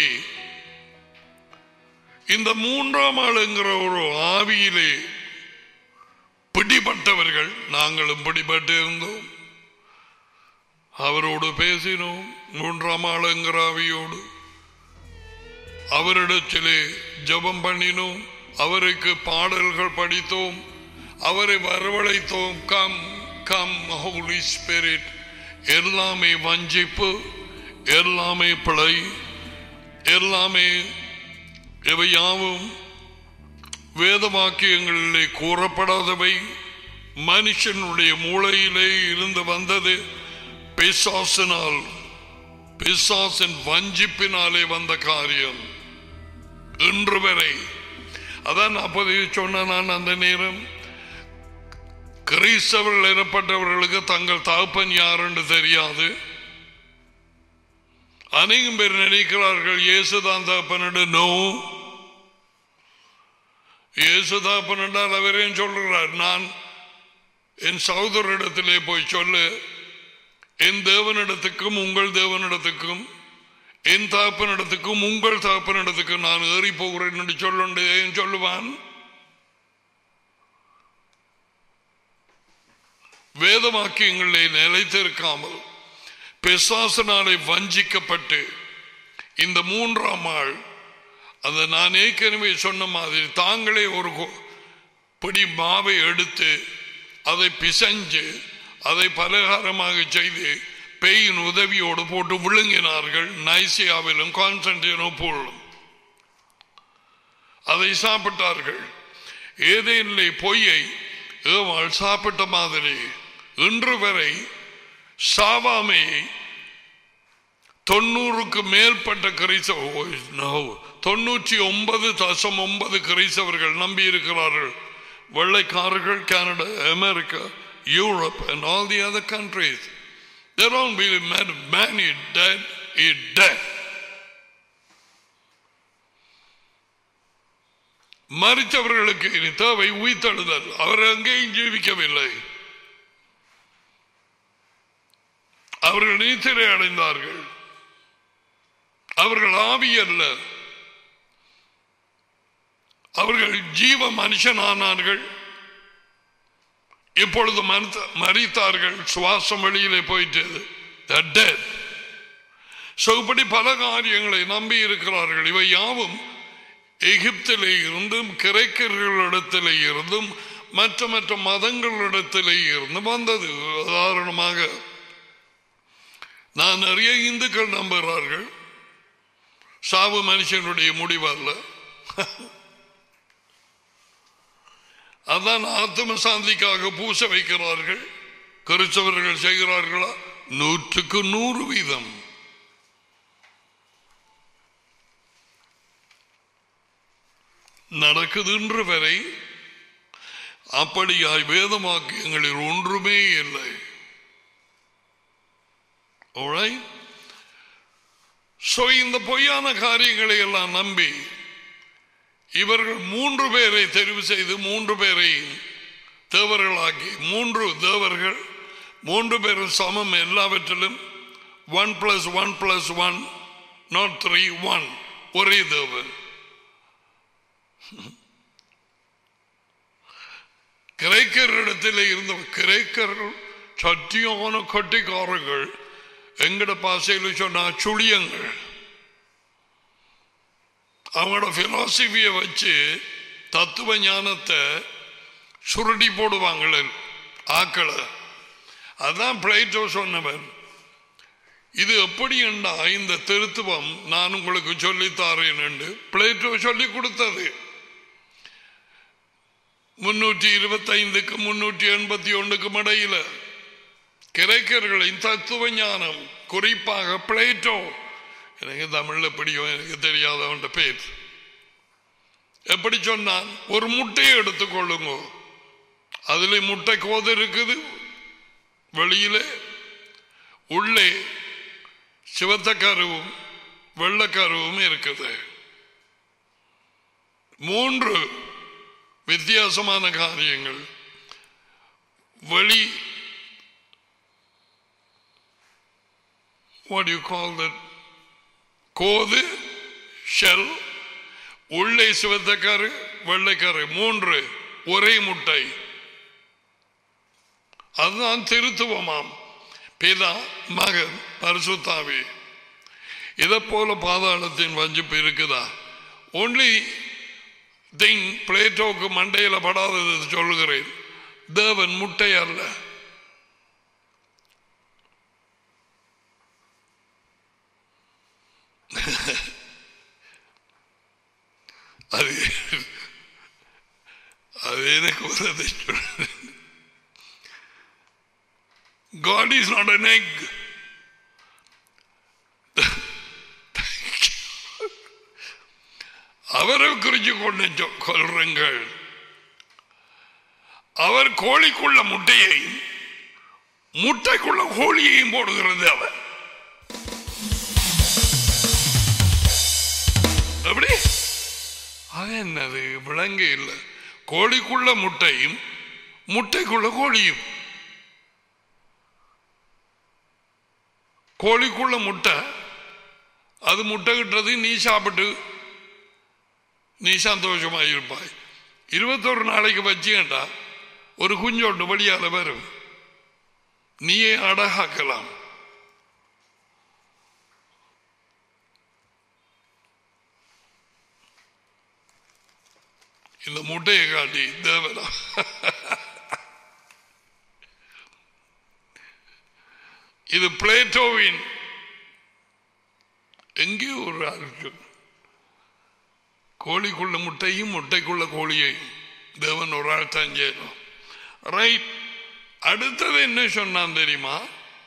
இந்த மூன்றாம் ஆளுங்கிற ஒரு ஆவியிலே பிடிபட்டவர்கள் நாங்களும் பிடிபட்டு இருந்தோம் அவரோடு பேசினோம் மூன்றாம் ஆளுங்கிற ஆவியோடு அவரிடத்திலே ஜெபம் பண்ணினோம் அவருக்கு பாடல்கள் படித்தோம் அவரை வரவழைத்தோம் கம் கம் ஹோலி ஸ்பிரிட் எல்லாமே வஞ்சிப்பு எல்லாமே பிழை எல்லாமே இவை யாவும் வேத வாக்கியங்களிலே கூறப்படாதவை மனுஷனுடைய மூளையிலே இருந்து வந்தது பிசாசினால் பிசாசின் வஞ்சிப்பினாலே வந்த காரியம் இன்று வரை அதான் அப்போது சொன்ன நான் அந்த நேரம் கிறிஸ்தவர்கள் எனப்பட்டவர்களுக்கு தங்கள் தகப்பன் யார் என்று தெரியாது அநேகம் பேர் நினைக்கிறார்கள் இயேசுதான் தகப்பன் நோ இயேசு தகப்பன் என்றால் அவரையும் சொல்கிறார் நான் என் சகோதரிடத்திலே போய் சொல்லு என் தேவனிடத்துக்கும் உங்கள் தேவனிடத்துக்கும் என் தகப்பனிடத்துக்கும் உங்கள் தகப்பனிடத்துக்கும் நான் ஏறி போகிறேன் என்று சொல்லுண்டு ஏன் சொல்லுவான் வேத வாக்கியங்களை நிலைத்திருக்காமல் பிசாசனாலே வஞ்சிக்கப்பட்டு இந்த மூன்றாம் ஆள் அந்த நான் ஏற்கனவே சொன்ன மாதிரி தாங்களே ஒரு கொ- பிடி மாவை எடுத்து அதை பிசைஞ்சு அதை பலகாரமாக செய்து பேயின் உதவியோடு போட்டு விழுங்கினார்கள் நைசியாவிலும் கான்ஸ்டன்டினோப்போலும் அதை சாப்பிட்டார்கள் ஏதேனிலே பொய்யை ஏவாள் சாப்பிட்ட மாதிரி இன்று வரை சாவாமையை தொண்ணூறுக்கு மேற்பட்ட கிறிஸ்தவ no, தொண்ணூற்றி ஒன்பது தசம் ஒன்பது கிறிஸ்தவர்கள் நம்பி இருக்கிறார்கள் வெள்ளைக்காரர்கள் Canada America Europe and all the other countries they don't believe man, man is dead is dead மறித்தவர்களுக்கு இனி தேவை உயிர்த்தெழுதல் அவர் அங்கேயும் ஜீவிக்கவில்லை அவர்கள் நீச்சலை அடைந்தார்கள் அவர்கள் ஆவி அல்ல அவர்கள் ஜீவ மனுஷனானார்கள் இப்பொழுது மரித்த- மரித்தார்கள் சுவாசம் வெளியிலே போயிட்டது They're dead. So, இப்படி பல காரியங்களை நம்பி இருக்கிறார்கள் இவை யாவும் எகிப்திலே இருந்தும் கிரைக்கர்களிடத்திலே இருந்தும் மற்ற மற்ற மதங்களிடத்திலே இருந்தும் வந்தது உதாரணமாக நான் நிறைய இந்துக்கள் நம்புகிறார்கள் சாவு மனுஷனுடைய முடிவல்ல அதான் ஆத்ம சாந்திக்காக பூச வைக்கிறார்கள் கிறிஸ்தவர்கள் செய்கிறார்களா நூற்றுக்கு நூறு வீதம் நடக்குது இன்று வரை அப்படியாய் வேதமாக்கியங்களில் ஒன்றுமே இல்லை Alright? So, இந்த பொய்யான காரியங்களை எல்லாம் நம்பி இவர்கள் மூன்று பேரை தெரிவு செய்து மூன்று பேரை தேவர்களாக்கி மூன்று தேவர்கள் மூன்று பேரும் சமம் எல்லாவற்றிலும் one plus one plus one not three one ஒரே தேவன் கிரேக்கரிடத்தில் இருந்த கிரேக்கர்கள் சத்தியான கட்டிக்காரர்கள் எங்கட பாசையில் சொன்னா சுழியங்கள் அவங்களோட பிலாசபியை வச்சு தத்துவ ஞானத்தை சுருட்டி போடுவாங்களே ஆக்களை அதான் பிளேட்டோ சொன்னவர் இது எப்படி என்றா இந்த திருத்துவம் நான் உங்களுக்கு சொல்லித்தாரேன் என்று பிளேட்டோ சொல்லி கொடுத்தது முன்னூற்றி இருபத்தைந்துக்கு முன்னூற்றி எண்பத்தி ஒன்றுக்கு இடையில கிரைக்கர்களின் தத்துவ ஞானம் குறிப்பாக பிளேட்டோ எனக்கு தமிழ்ல எப்படியோ எனக்கு தெரியாதவன் பேர் எப்படி சொன்னான் ஒரு முட்டையை எடுத்துக்கொள்ளுங்க அதுல முட்டை கோது இருக்குது வெளியிலே உள்ளே சிவத்த கருவும் வெள்ளக்கருவும் இருக்குது மூன்று வித்தியாசமான காரியங்கள் வெளி what do you call that கோது ஷெல் உள்ளே சிவத்தக்கரு வெள்ளைக்கரு மூன்று ஒரே முட்டை அதுதான் திருத்துவமாம் பிதா மகன் பரிசுத்தாவி இதை போல பாதாளத்தின் வஞ்சிப்பு இருக்குதா ஒன்லி திங் பிளேட்டோக்கு மண்டையில் படாதது சொல்லுகிறேன் தேவன் முட்டை அல்ல அது அது எனக்கு உதவி God is not an egg. அவரை குறிச்சு கொண்டு சொ- கொள்றங்கள் அவர் கோழிக்குள்ள முட்டையையும் முட்டைக்குள்ள கோழியையும் போடுகிறது அவர் எப்படி அது என்னது விலங்கு இல்லை கோழிக்குள்ள முட்டையும் முட்டைக்குள்ள கோழியும் கோழிக்குள்ள முட்டை அது முட்டை கிட்டது நீ சாப்பிட்டு நீ சந்தோஷமாக இருப்பாய் இருபத்தொரு நாளைக்கு வச்சுக்கண்டா ஒரு குஞ்சொண்டு வழியால வரும் நீயே அடகாக்கலாம் இந்த முட்டையை காட்டி தேவனா இது பிளேட்டோவின் எங்கேயோ ஒரு ஆள் கோழிக்குள்ள முட்டையும் முட்டைக்குள்ள கோழியையும் தேவன் ஒரு ஆள் தான் செய்யணும் ரைட் அடுத்தது என்ன சொன்னான் தெரியுமா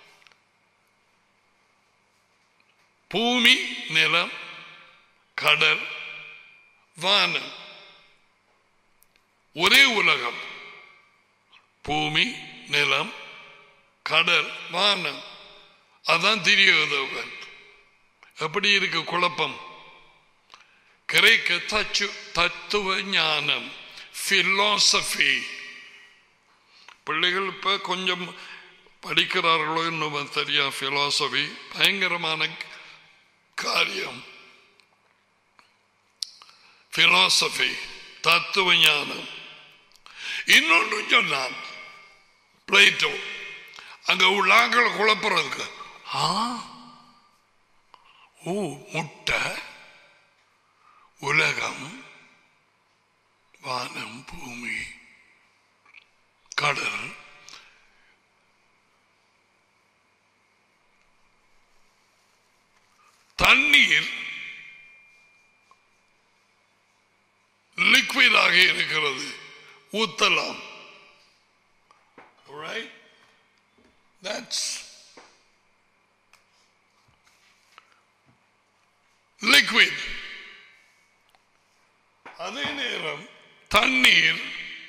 பூமி நிலம் கடல் வானம் ஒரே உலகம் பூமி நிலம் கடல் வானம் அதான் திரியதவன் எப்படி இருக்கு குழப்பம் கிரேக்க தச்சு தத்துவ ஞானம் பிலாசபி பிள்ளைகள் இப்ப கொஞ்சம் படிக்கிறார்களோ இன்னும் தெரியா பிலாசபி பயங்கரமான காரியம் பிலாசபி தத்துவ ஞானம் இன்னொன்று சொன்னான் பிளேட்டோ அங்க உள்ளாக்களை குழப்புறதுக்கு ஆ ஓ முட்டை உலகம் வானம் பூமி கடல் தண்ணீர் லிக்விடாக இருக்கிறது ஊத்தலாம் Right? That's liquid. அதே நேரம் தண்ணீர்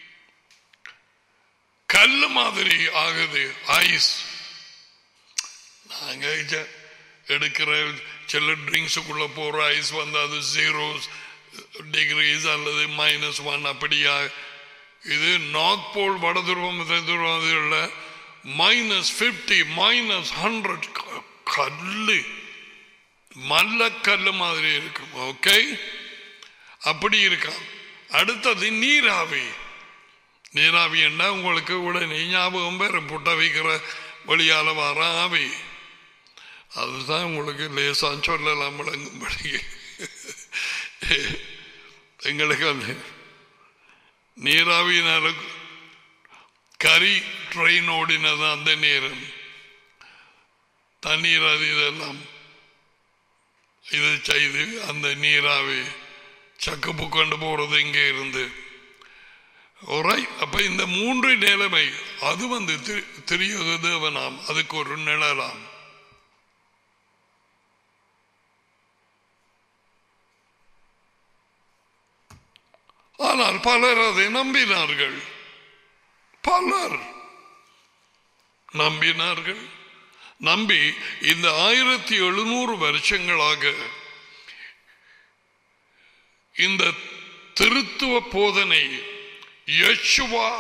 கல்லு மாதிரி ஆகுது ஐஸ் நாங்க இத- எடுக்கிற சில ட்ரிங்க்ஸுக்குள்ள போற ஐஸ் வந்து அது ஜீரோ டிகிரிஸ் அல்லது மைனஸ் ஒன் அப்படியா இது நார்த் போல் வட துருவம் தென் துருவம் அதில் மைனஸ் பிப்டி மைனஸ் ஹண்ட்ரட் கல்லு மல்லக்கல்லு மாதிரி இருக்கும் ஓகே அப்படி இருக்காம் அடுத்தது நீராவி நீராவி என்ன உங்களுக்கு உடனே ஞாபகம் வேற புட்ட வைக்கிற வழியால வர ஆவி அதுதான் உங்களுக்கு லேசா சொல்லலாம் விளங்கும்படி எங்களுக்கு அந்த நீராவியினால கரி ட்ரெயின் ஓடினது அந்த நேரம் தண்ணீர் அது இதெல்லாம் இது செய்து அந்த நீராவி சக்கப்பு கொண்டு போறது இங்கே இருந்து Alright. அப்ப இந்த மூன்று நிலைமை அது வந்து திரு- திரியது தேவனாம் அதுக்கு ஒரு நிழலாம் ஆனால் பலர் அதை நம்பினார்கள் பலர் நம்பினார்கள் நம்பி இந்த ஆயிரத்தி எழுநூறு வருஷங்களாக இந்த திருத்துவ போதனை யேசுவா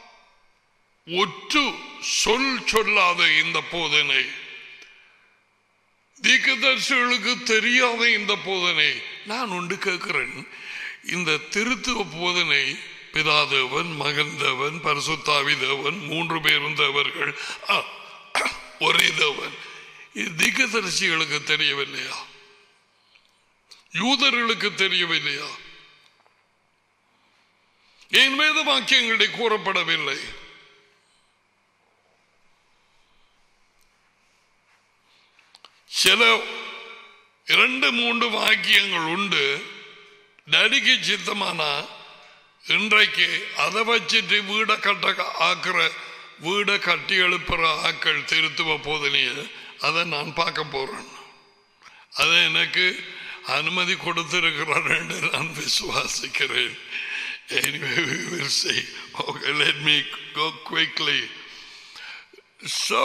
ஒற்று சொல் சொல்லாத இந்த போதனை தீர்க்கதரிசிகளுக்கு தெரியாத இந்த போதனை நான் ஒன்று கேட்கிறேன் இந்த திருத்துவ போதனை பிதாதேவன் மகன் தேவன் பரிசுத்தாவி தேவன் மூன்று பேரும் தேவர்கள் ஆ, ஒரே தேவன் இது தீர்க்கதரிசிகளுக்கு தெரியவில்லையா யூதர்களுக்கு தெரியவில்லையா என் வேத வாக்கியங்களில் கூறப்படவில்லை சில இரண்டு மூன்று வாக்கியங்கள் உண்டு நடிகை சித்தமானா இன்றைக்கு அதை வச்சுட்டு வீடை கட்ட ஆக்குற வீடை கட்டி எழுப்புற ஆக்கள் திருத்துவ போதனைய அதை நான் பார்க்க போறேன் அதை எனக்கு அனுமதி கொடுத்திருக்கிறார் என்று நான் விசுவாசிக்கிறேன் Anyway, we will see. Okay, let me go quickly. So,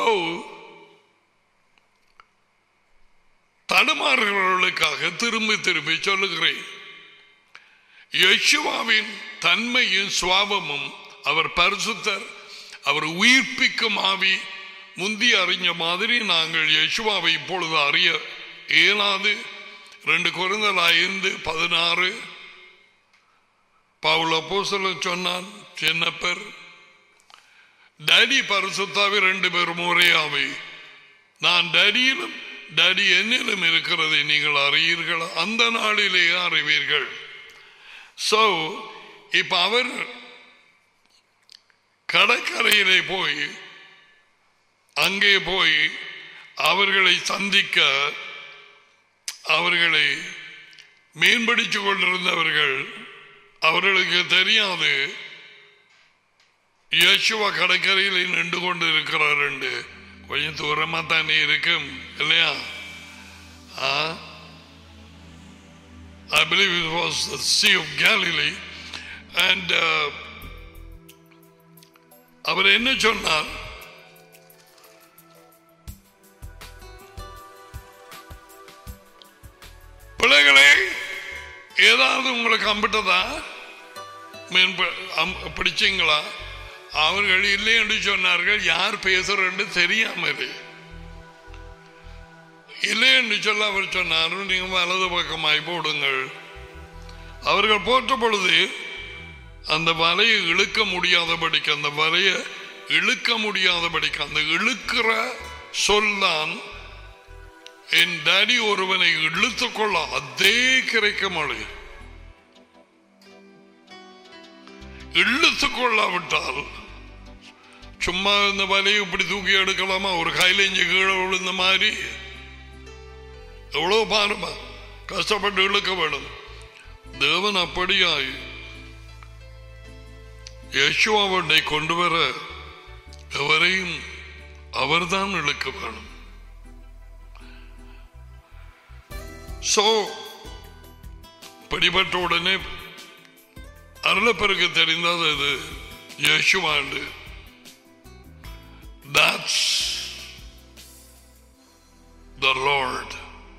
தடுமாறுகிறவர்களுக்காக திரும்பி திரும்பி சொல்லுகிறேன் யேசுவாவின் தன்மையும் சுவாபமும் அவர் பரிசுத்தர் அவர் உயிர்ப்பிக்கும் ஆவி முந்தி அறிஞ்ச மாதிரி நாங்கள் யேசுவாவை இப்பொழுது அறிய இயலாது ரெண்டு குறைந்தல் ஐந்து பதினாறு பவுல பூசல சொன்னான் சின்னப்பர் டேடி பரிசுத்தாவி ரெண்டு பேரும் ஒரே ஆவி நான் டேடியிலும் டேடி என்னிலும் இருக்கிறதை நீங்கள் அறியீர்கள் அந்த நாளிலேயே அறிவீர்கள் சோ இப்ப அவர் கடற்கரையிலே போய் அங்கே போய் அவர்களை சந்திக்க அவர்களை மீன்பிடிச்சு கொண்டிருந்தவர்கள் அவர்களுக்கு தெரியாது யேசுவா கடற்கரையில் நின்று கொண்டு இருக்கிறார் என்று கொஞ்சம் தூரமா தானே இருக்கும் இல்லையா ஆ I believe it was the Sea of Galilee. And uh, அவர் என்ன சொன்னார் பிள்ளைகளே ஏதாவது உங்களுக்கு அம்பிட்டதா மீன் பி- அம்- பிடிச்சீங்களா அவர்கள் இல்லை என்று சொன்னார்கள் யார் பேசுறன்னு தெரியாமலே இல்லை என்று சொல்ல அவர் சொன்னார் நீங்க வலது பக்கமாய் போடுங்கள் அவர்கள் போட்ட பொழுது அந்த வலையை இழுக்க முடியாதபடிக்கு அந்த வலையை இழுக்க முடியாதபடிக்கு அந்த இழுக்கிற சொல் தான் என் டாடி ஒருவனை இழுத்துக் கொள்ள அதே கிடைக்க மழை இழுத்துக் கொள்ளாவிட்டால் சும்மா இந்த வலையை இப்படி தூக்கி எடுக்கலாமா ஒரு கையிலஞ்சு கீழே விழுந்த மாதிரி எவ்வளவு பாருமா கஷ்டப்பட்டு இழுக்க வேணும் தேவன் அப்படியாய் யேசுவாவனை கொண்டு வர எவரையும் அவர்தான் இழுக்க வேணும் சோ பிடிபட்ட உடனே அருளப்பெருக்கு தெரிந்தால் அது யேசுவாண்டு That's the Lord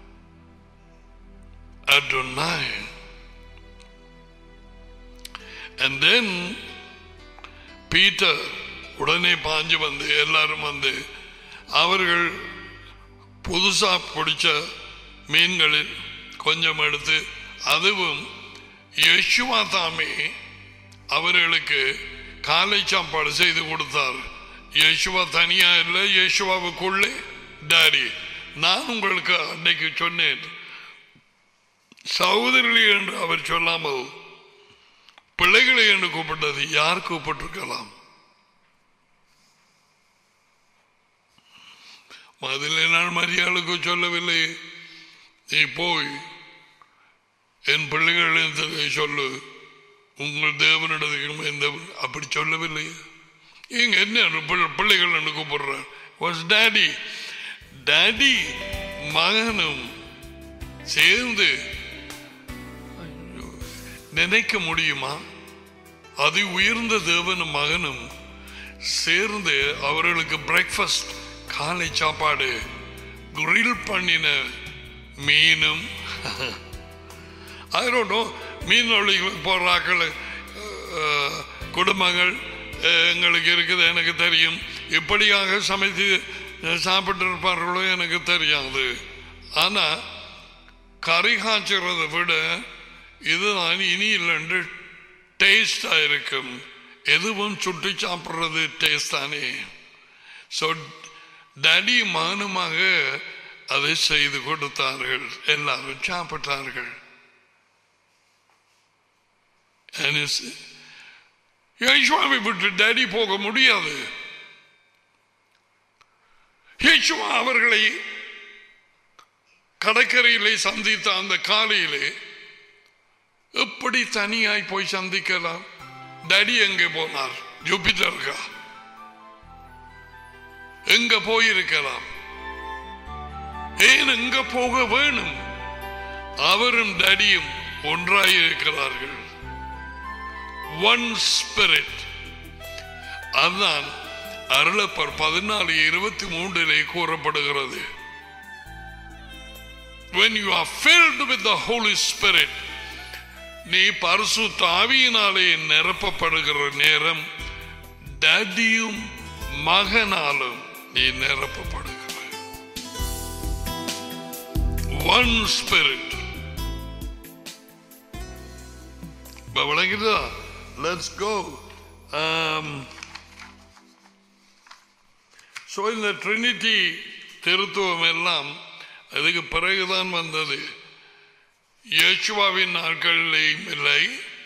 Adonai. And then Peter உடனே பாஞ்சு வந்து எல்லாரும் வந்து அவர்கள் புதுசா பிடிச்ச மீன்களில் கொஞ்சம் எடுத்து அதுவும் யேசுவா தாமே அவர்களுக்கு காலை சாப்பாடு செய்து கொடுத்தார் யேசுவா தனியா இல்லை யேசுவாவுக்குள்ளே டாடி நான் உங்களுக்கு அன்னைக்கு சொன்னேன் சகோதரி என்று அவர் சொல்லாமல் பிள்ளைகளை என்று கூப்பிட்டது யார் கூப்பிட்டிருக்கலாம் மதிலே நான் மரியாளுக்கு சொல்லவில்லை நீ போய் என் பிள்ளைகள் சொல்லு உங்கள் தேவனிடத்துக்கு எந்த அப்படி சொல்லவில்லை இங்க என்ன பிள்ளை- பிள்ளைகள் என்று கூப்பிடுறார் வாஸ் டாடி டாடி மகனும் சேர்ந்து நினைக்க முடியுமா அது உயர்ந்த தேவனும் மகனும் சேர்ந்து அவர்களுக்கு பிரேக்ஃபாஸ்ட் காலை சாப்பாடு grill பண்ணின மீனும் அதோட மீன் ஒளிகளுக்கு போடுறாக்கள் அஹ், குடும்பங்கள் அஹ், எங்களுக்கு இருக்குது எனக்கு தெரியும் இப்படியாக சமைத்து சாப்பிட்டு இருப்பார்களோ எனக்கு தெரியாது ஆனா கறி காய்ச்சறதை விட இதுதான் இனி இல்லைன்று டேஸ்டா இருக்கும் எதுவும் சுட்டு சாப்பிடுறது டேஸ்ட் தானே ஸோ டடி மகனுமாக அதை செய்து கொடுத்தார்கள் எல்லாரும் சாப்பிட்டார்கள் யேசுவாவை விட்டு டேடி போக முடியாது யேசுவா அவர்களை கடற்கரையிலே சந்தித்த அந்த காலையிலே எப்படி தனியாய் போய் சந்திக்கலாம் டடி எங்கே போனார் ஜூபிட்டருக்கா எங்க போயிருக்கலாம் ஏன் எங்க போக வேணும் அவரும் டடியும் ஒன்றாயிருக்கிறார்கள் ஒன் ஸ்பிரிட் அதுதான் அருளப்பர் பதினாலு இருபத்தி மூன்றிலே கூறப்படுகிறது when you are filled with the Holy Spirit நீ பரிசு தாவியினாலே நிரப்பப்படுகிற நேரம் டடியும் மகனாலும் நீ நிரப்பப்படுகிற ஒன் ஸ்பிரிட் விளங்குதா லெட்ஸ் கோ ஸோ இந்த ட்ரினிட்டி திருத்துவம் எல்லாம் அதுக்கு பிறகுதான் வந்தது இயேசுவாவின் நாட்களிலேயும் இல்லை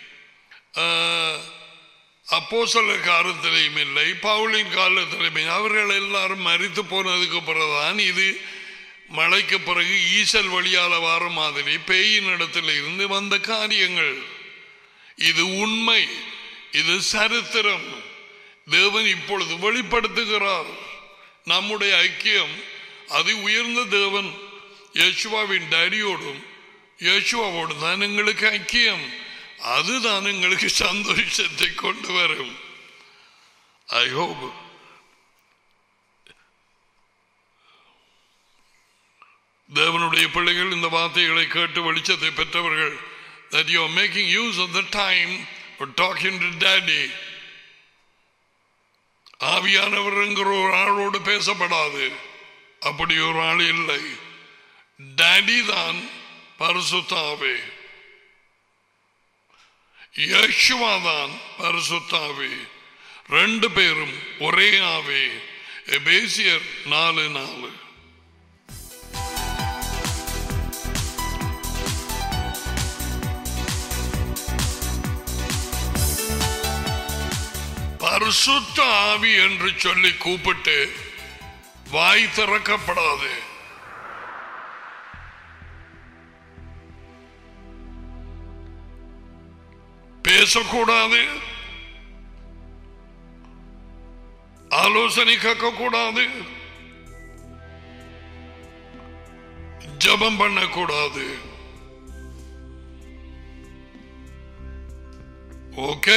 அப்போசல காலத்திலையும் இல்லை பவுலின் காலத்திலையும் இல்லை. அவர்கள் எல்லாரும் மறித்து போனதுக்கு பிறகுதான் இது மழைக்கு பிறகு ஈசல் வழியால வார மாதிரி பேயின் இடத்துல இருந்து வந்த காரியங்கள் இது உண்மை இது சரித்திரம் தேவன் இப்பொழுது வெளிப்படுத்துகிறார் நம்முடைய ஐக்கியம் அது உயர்ந்த தேவன் யேசுவாவின் டேடியோடும் யேசுவாவோடு தான் எங்களுக்கு ஐக்கியம் அதுதான் எங்களுக்கு சந்தோஷத்தை கொண்டு வரும் ஐ ஹோப் தேவனுடைய பிள்ளைகள் இந்த வார்த்தைகளை கேட்டு வெளிச்சத்தை பெற்றவர்கள் that you are making use of the time for talking to daddy ஆவியானவர் என்கிற ஒரு ஆளோடு பேசப்படாது அப்படி ஒரு ஆள் இல்லை டாடி தான் பரிசுத்தாவே யேசுவா தான் பரிசுத்தாவே ரெண்டு பேரும் ஒரே ஆவே எபேசியர் நாலு நாலு பரிசுத்த ஆவி என்று சொல்லி கூப்பிட்டு வாய் திறக்கப்படாது பேசக்கூடாது ஆலோசனை கேட்கக்கூடாது ஜபம் பண்ணக்கூடாது ஓகே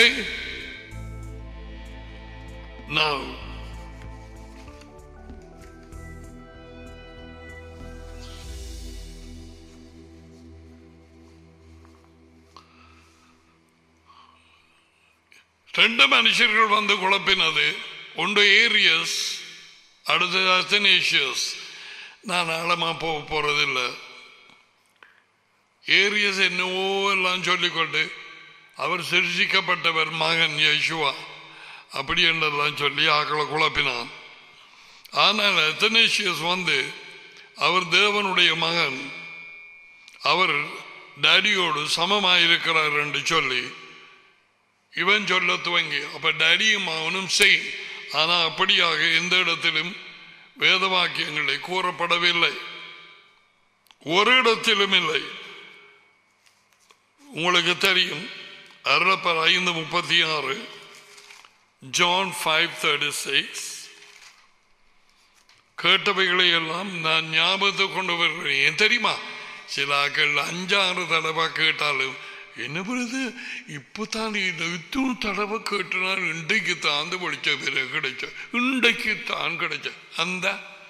Now, ரெண்டு மனுஷர்கள் வந்து குழப்பினது ஒன்று ஏரியஸ் அடுத்தது அத்தனேஷியஸ் நான் ஆழமா போக போறதில்ல ஏரியஸ் என்னவோ எல்லாம் சொல்லிக்கொண்டு அவர் சிருஷிக்கப்பட்டவர் மகன் யேசுவா அப்படி என்றெல்லாம் சொல்லி ஆக்களை குழப்பினான் ஆனால் அத்தனேஷியஸ் வந்து அவர் தேவனுடைய மகன் அவர் டேடியோடு சமமாயிருக்கிறார் என்று சொல்லி இவன் சொல்ல துவங்கி அப்ப டேடியும் அவனும் செய் ஆனா அப்படியாக எந்த இடத்திலும் வேத வாக்கியங்களை கூறப்படவில்லை ஒரு இடத்திலும் இல்லை உங்களுக்கு தெரியும் அருளப்பர் ஐந்து முப்பத்தி ஆறு ஜான் ஃபைவ் தேர்ட்டி சிக்ஸ் கேட்டவைகளை எல்லாம் நான் ஞாபகத்தை கொண்டு வருகிறேன் ஏன் தெரியுமா சில ஆக்கள் அஞ்சாறு தடவை கேட்டாலும் என்ன பண்ணுது இப்பதான் இது இத்தூண் தடவை கேட்டினால் இன்றைக்கு தான் படிச்ச பிறகு கிடைச்ச இன்றைக்கு தான் கிடைச்ச அந்த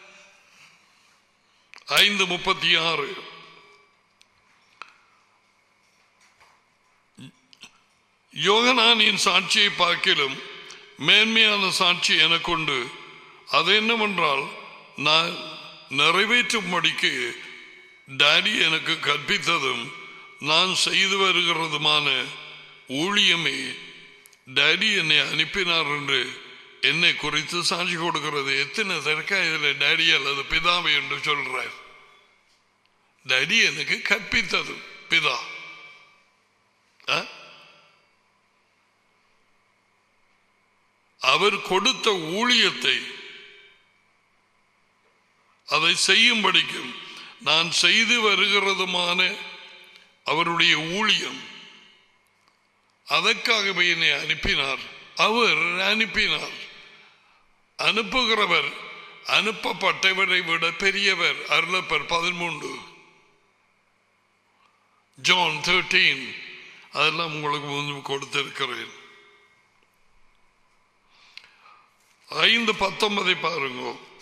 ஐந்து முப்பத்தி ஆறு யோகனானின் சாட்சியை பார்க்கிலும் மேன்மையான சாட்சி எனக்குண்டு அது என்னவென்றால் நான் நிறைவேற்றும்படிக்கு டாடி எனக்கு கற்பித்ததும் நான் செய்து வருகிறதுமான ஊழியமே டாடி என்னை அனுப்பினார் என்று என்னை குறித்து சாட்சி கொடுக்கிறது எத்தனை தற்கா இதில் டாடி அல்லது பிதாவை என்று சொல்றார் டாடி எனக்கு கற்பித்தது பிதா ஆ? அவர் கொடுத்த ஊழியத்தை அதை செய்யும்படிக்கும் நான் செய்து வருகிறதுமான அவருடைய ஊழியம் அதற்காகவே என்னை அனுப்பினார் அவர் அனுப்பினார் அனுப்புகிறவர் அனுப்பப்பட்டவரை விட பெரியவர் அருளப்பர் பதிமூன்று ஜான் தேர்ட்டீன் அதெல்லாம் உங்களுக்கு முன்பு கொடுத்திருக்கிறேன் ஐந்து பத்தொன்பதை பாருங்க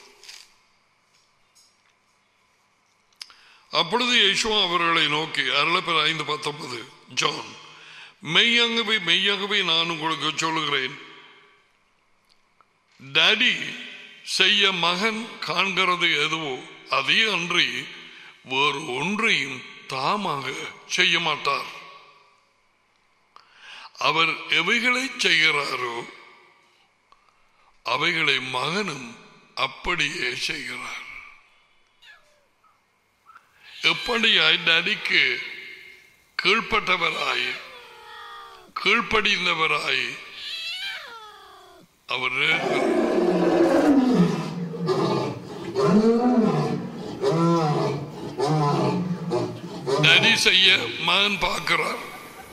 அப்பொழுது யேசுவா அவர்களை நோக்கி அருளப்பர் ஐந்து பத்தொன்பது ஜான் மெய்யாகவே மெய்யாகவே நான் உங்களுக்கு சொல்லுகிறேன் டாடி செய்ய மகன் காண்கிறது எதுவோ அதே அன்றி வேறு ஒன்றையும் தாமாக செய்ய மாட்டார் அவர் எவைகளை செய்கிறாரோ அவைகளை மகனும் அப்படியே செய்கிறார் எப்படியாய் நடிக்கு கீழ்ப்பட்டவராய் கீழ்ப்படிந்தவராய் அவர் நடி செய்ய மகன் பார்க்கிறார்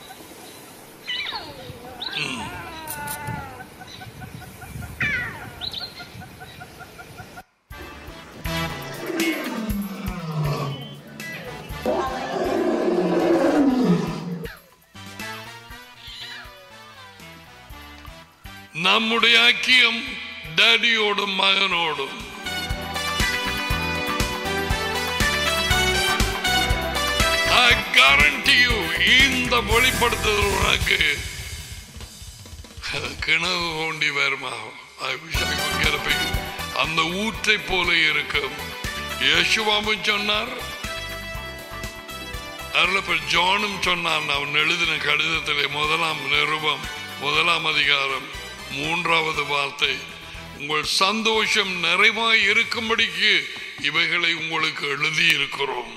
நம்முடைய ஐக்கியம் டேடியோடும் மகனோடும் I guarantee you, இந்த வெளிப்படுத்துதல் உனக்கு கிணறு தோண்டி வருமா I wish I could get a picture. அந்த ஊற்றை போல இருக்கும் யேசுவாவும் சொன்னார் அருளப்பர் ஜானும் சொன்னான் அவன் எழுதின கடிதத்திலே முதலாம் நிருபம் முதலாம் அதிகாரம் மூன்றாவது வார்த்தை உங்கள் சந்தோஷம் நிறைவாய் இருக்கும்படிக்கு இவைகளை உங்களுக்கு எழுதி இருக்கிறோம்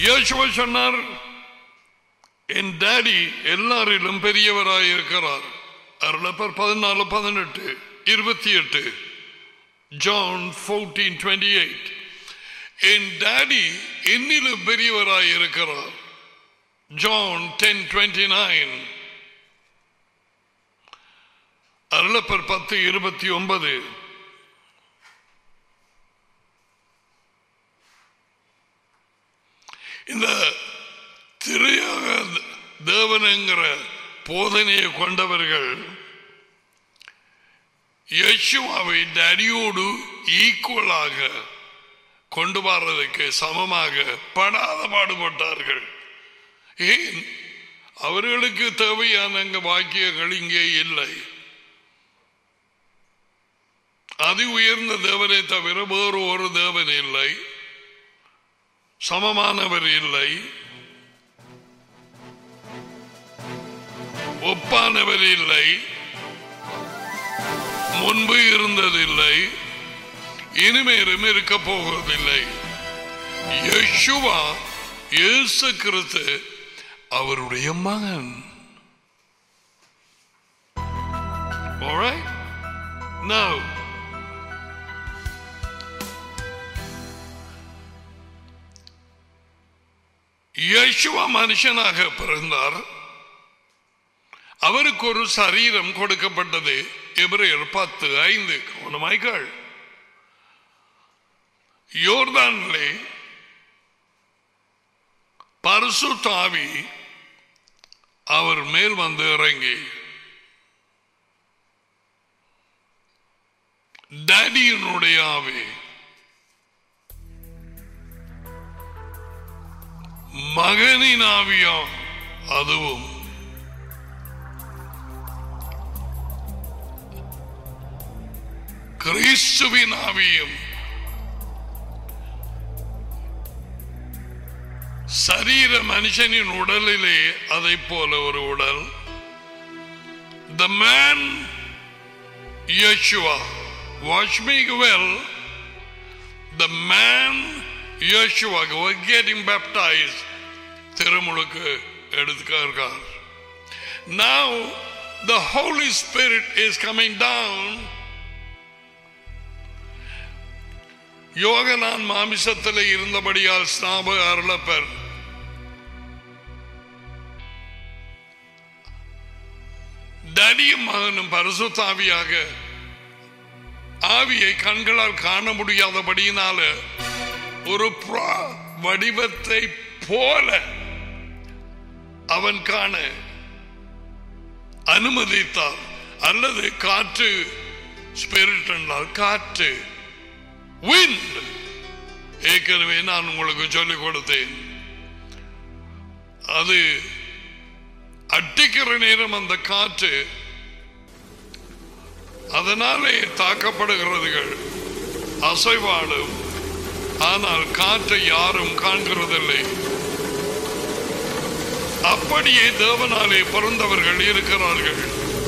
யோசுவா சொன்னார் என் டாடி எல்லாரிலும் பெரியவராய் இருக்கிறார் அருளப்பர் பதினாலு பதினெட்டு இருபத்தி எட்டு ஜான் ஃபோர்டீன் டுவெண்ட்டி எயிட் என் டாடி என்னிலும் பெரியவராய் இருக்கிறார் ஜான் டென் டுவெண்ட்டி நைன் அருளப்பர் பத்து இருபத்தி ஒன்பது இந்த திரையாக தேவனுங்கிற போதனையை கொண்டவர்கள் யேசுவாவை டடியோடு ஈக்குவலாக கொண்டு வர்றதுக்கு சமமாக படாத பாடுபட்டார்கள் ஏன் அவர்களுக்கு தேவையான அங்க வாக்கியங்கள் இங்கே இல்லை அதி உயர்ந்த தேவனை தவிர வேறு ஒரு தேவன் இல்லை சமமானவர் இல்லை ஒப்பானவர் இல்லை முன்பு இருந்ததில்லை இனிமேலும் இருக்க போவதில்லை யேசுவா இயேசு கிறிஸ்து அவருடைய மகன் Alright? Now, யேசுவா மனுஷனாக பிறந்தார் அவருக்கு ஒரு சரீரம் கொடுக்கப்பட்டது எபிரேயர் பத்து ஐந்து கவனமாய்கள் யோர்தானிலே பரிசு தாவி அவர் மேல் வந்து இறங்கி டேடியினுடைய ஆவி மகனின் ஆவியாம் அதுவும் கிறிஸ்துவின் ஆவியும் சரீர மனுஷனின் உடலிலே அதை போல ஒரு உடல் the man Yeshua watch me well the man Yeshua was getting baptized திருமுழுக்கு எடுத்துக்கார் now the Holy Spirit is coming down யோகனான் மாமிசத்தில் இருந்தபடியால் ஸ்நாப அருளப்பர் தடியும் மகனும் பரிசுத்தாவியாக ஆவியை கண்களால் காண முடியாதபடியினால ஒரு புறா வடிவத்தை போல அவன் காண அனுமதித்தார் அல்லது காற்று ஸ்பிரிட் என்றால் காற்று wind ஏற்கனவே நான் உங்களுக்கு சொல்லிக் கொடுத்தேன் அது அட்டிக்கிற நேரம் அந்த காற்று அதனாலே தாக்கப்படுகிறதுகள் அசைவாடும் ஆனால் காற்றை யாரும் காண்கிறதில்லை அப்படியே தேவனாலே பிறந்தவர்கள் இருக்கிறார்கள்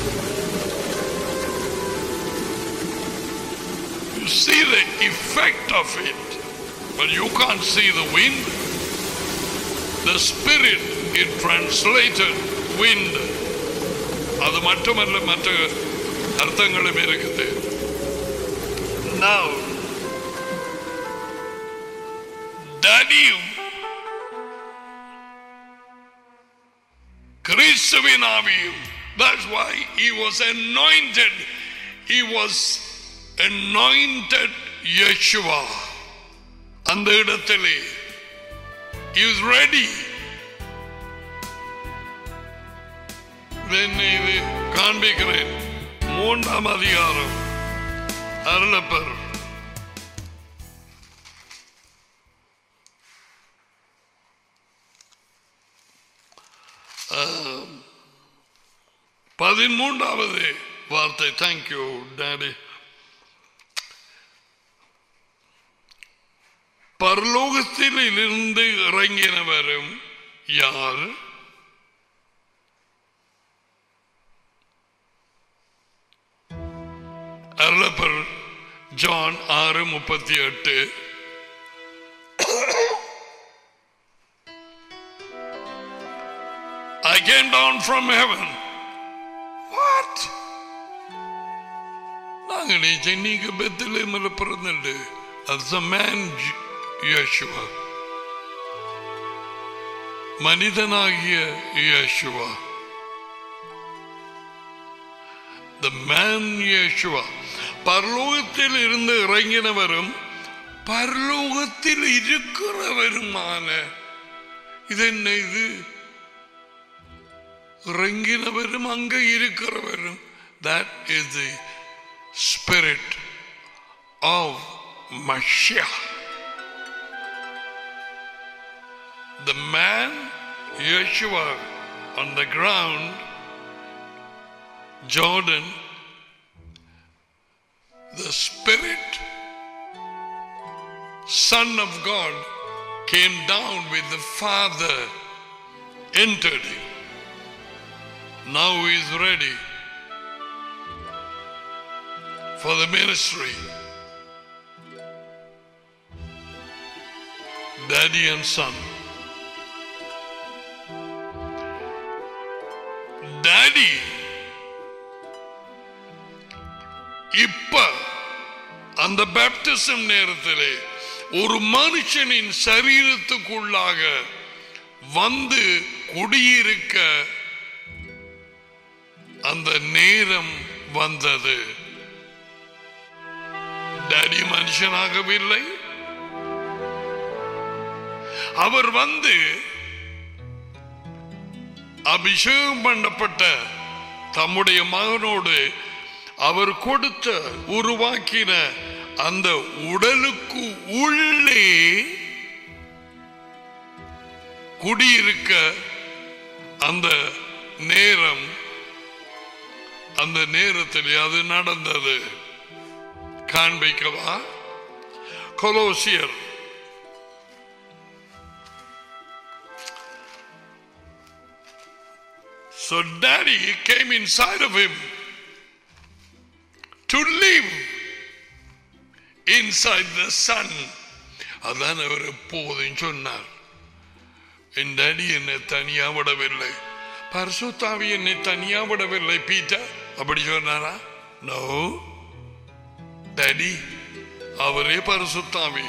You see the effect of it, but you can't see the wind. The spirit it translated wind. அது மட்டுமல்ல மற்ற அர்த்தங்களும் இருக்குது Now, தடியும் கிறிஸ்துவின் ஆவியும் That's why he was anointed. He was anointed Yeshua. அந்த இடத்திலே he was ready. என்னை இது காண்பிக்கிறேன் மூன்றாம் அதிகாரம் அருளப்பர் ஆம். பதிமூன்றாவது வார்த்தை தேங்க்யூ டாடி பரலோகத்தில் இருந்து இறங்கினவரும் யார் அருளப்பர் ஜான் ஆறு முப்பத்தி எட்டு I came down from heaven. What? நாங்க நினைச்ச நீங்க பெத்திலேமில் பிறந்துட்டு அது மேன் யேசுவா மனிதனாகிய யேசுவா the man யேசுவா பரலோகத்தில் இருந்து இறங்கினவரும் பரலோகத்தில் இருக்கிறவருமான இது என்ன இது இறங்கினவரும் அங்க இருக்கிறவரும் that is the spirit of Mashiach the man Yeshua on the ground Jordan the spirit son of God came down with the father entered him now he is ready for the ministry daddy and son daddy இப்ப அந்த baptism நேரத்திலே ஒரு மனுஷனின் சரீரத்துக்குள்ளாக வந்து குடியிருக்க அந்த நேரம் வந்தது daddy மனுஷனாகவில்லை அவர் வந்து அபிஷேகம் பண்ணப்பட்ட தம்முடைய மகனோடு அவர் கொடுத்த உருவாக்கின அந்த உடலுக்கு உள்ளே குடியிருக்க அந்த நேரம் அந்த நேரத்தில் அது நடந்தது காண்பிக்கவா கொலோசியர் So daddy came inside of him to live inside the sun. அதான் அவர் எப்போதும் சொன்னார் என் டாடி என்னை தனியா விடவில்லை பரிசுத்தாவி என்னை தனியா விடவில்லை பீட்டர் அப்படி சொன்னாரா நோ டாடி அவரே பரிசுத்தாவி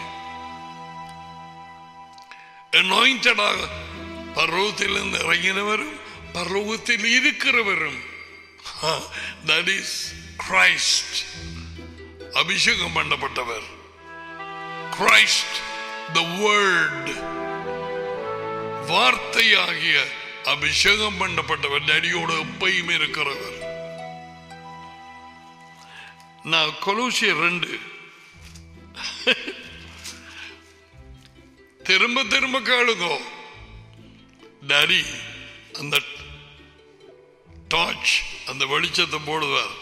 அனாயிண்டடாக பர்வத்திலிருந்து இறங்கினவரும் பர்வத்தில் இருக்கிறவரும் தட் இஸ் கிரைஸ்ட் அபிஷேகம் பண்ணப்பட்டவர் கிரைஸ்ட் த வேர்ல்ட் வார்த்தையாகிய அபிஷேகம் பண்ணப்பட்டவர் டடியோடு எப்பயும் இருக்கிறவர் நான் கொலோசியர் ரெண்டு திரும்ப திரும்ப கேளுங்கோ டாடி அந்த டார்ச் அந்த வெளிச்சத்தை போடுவார்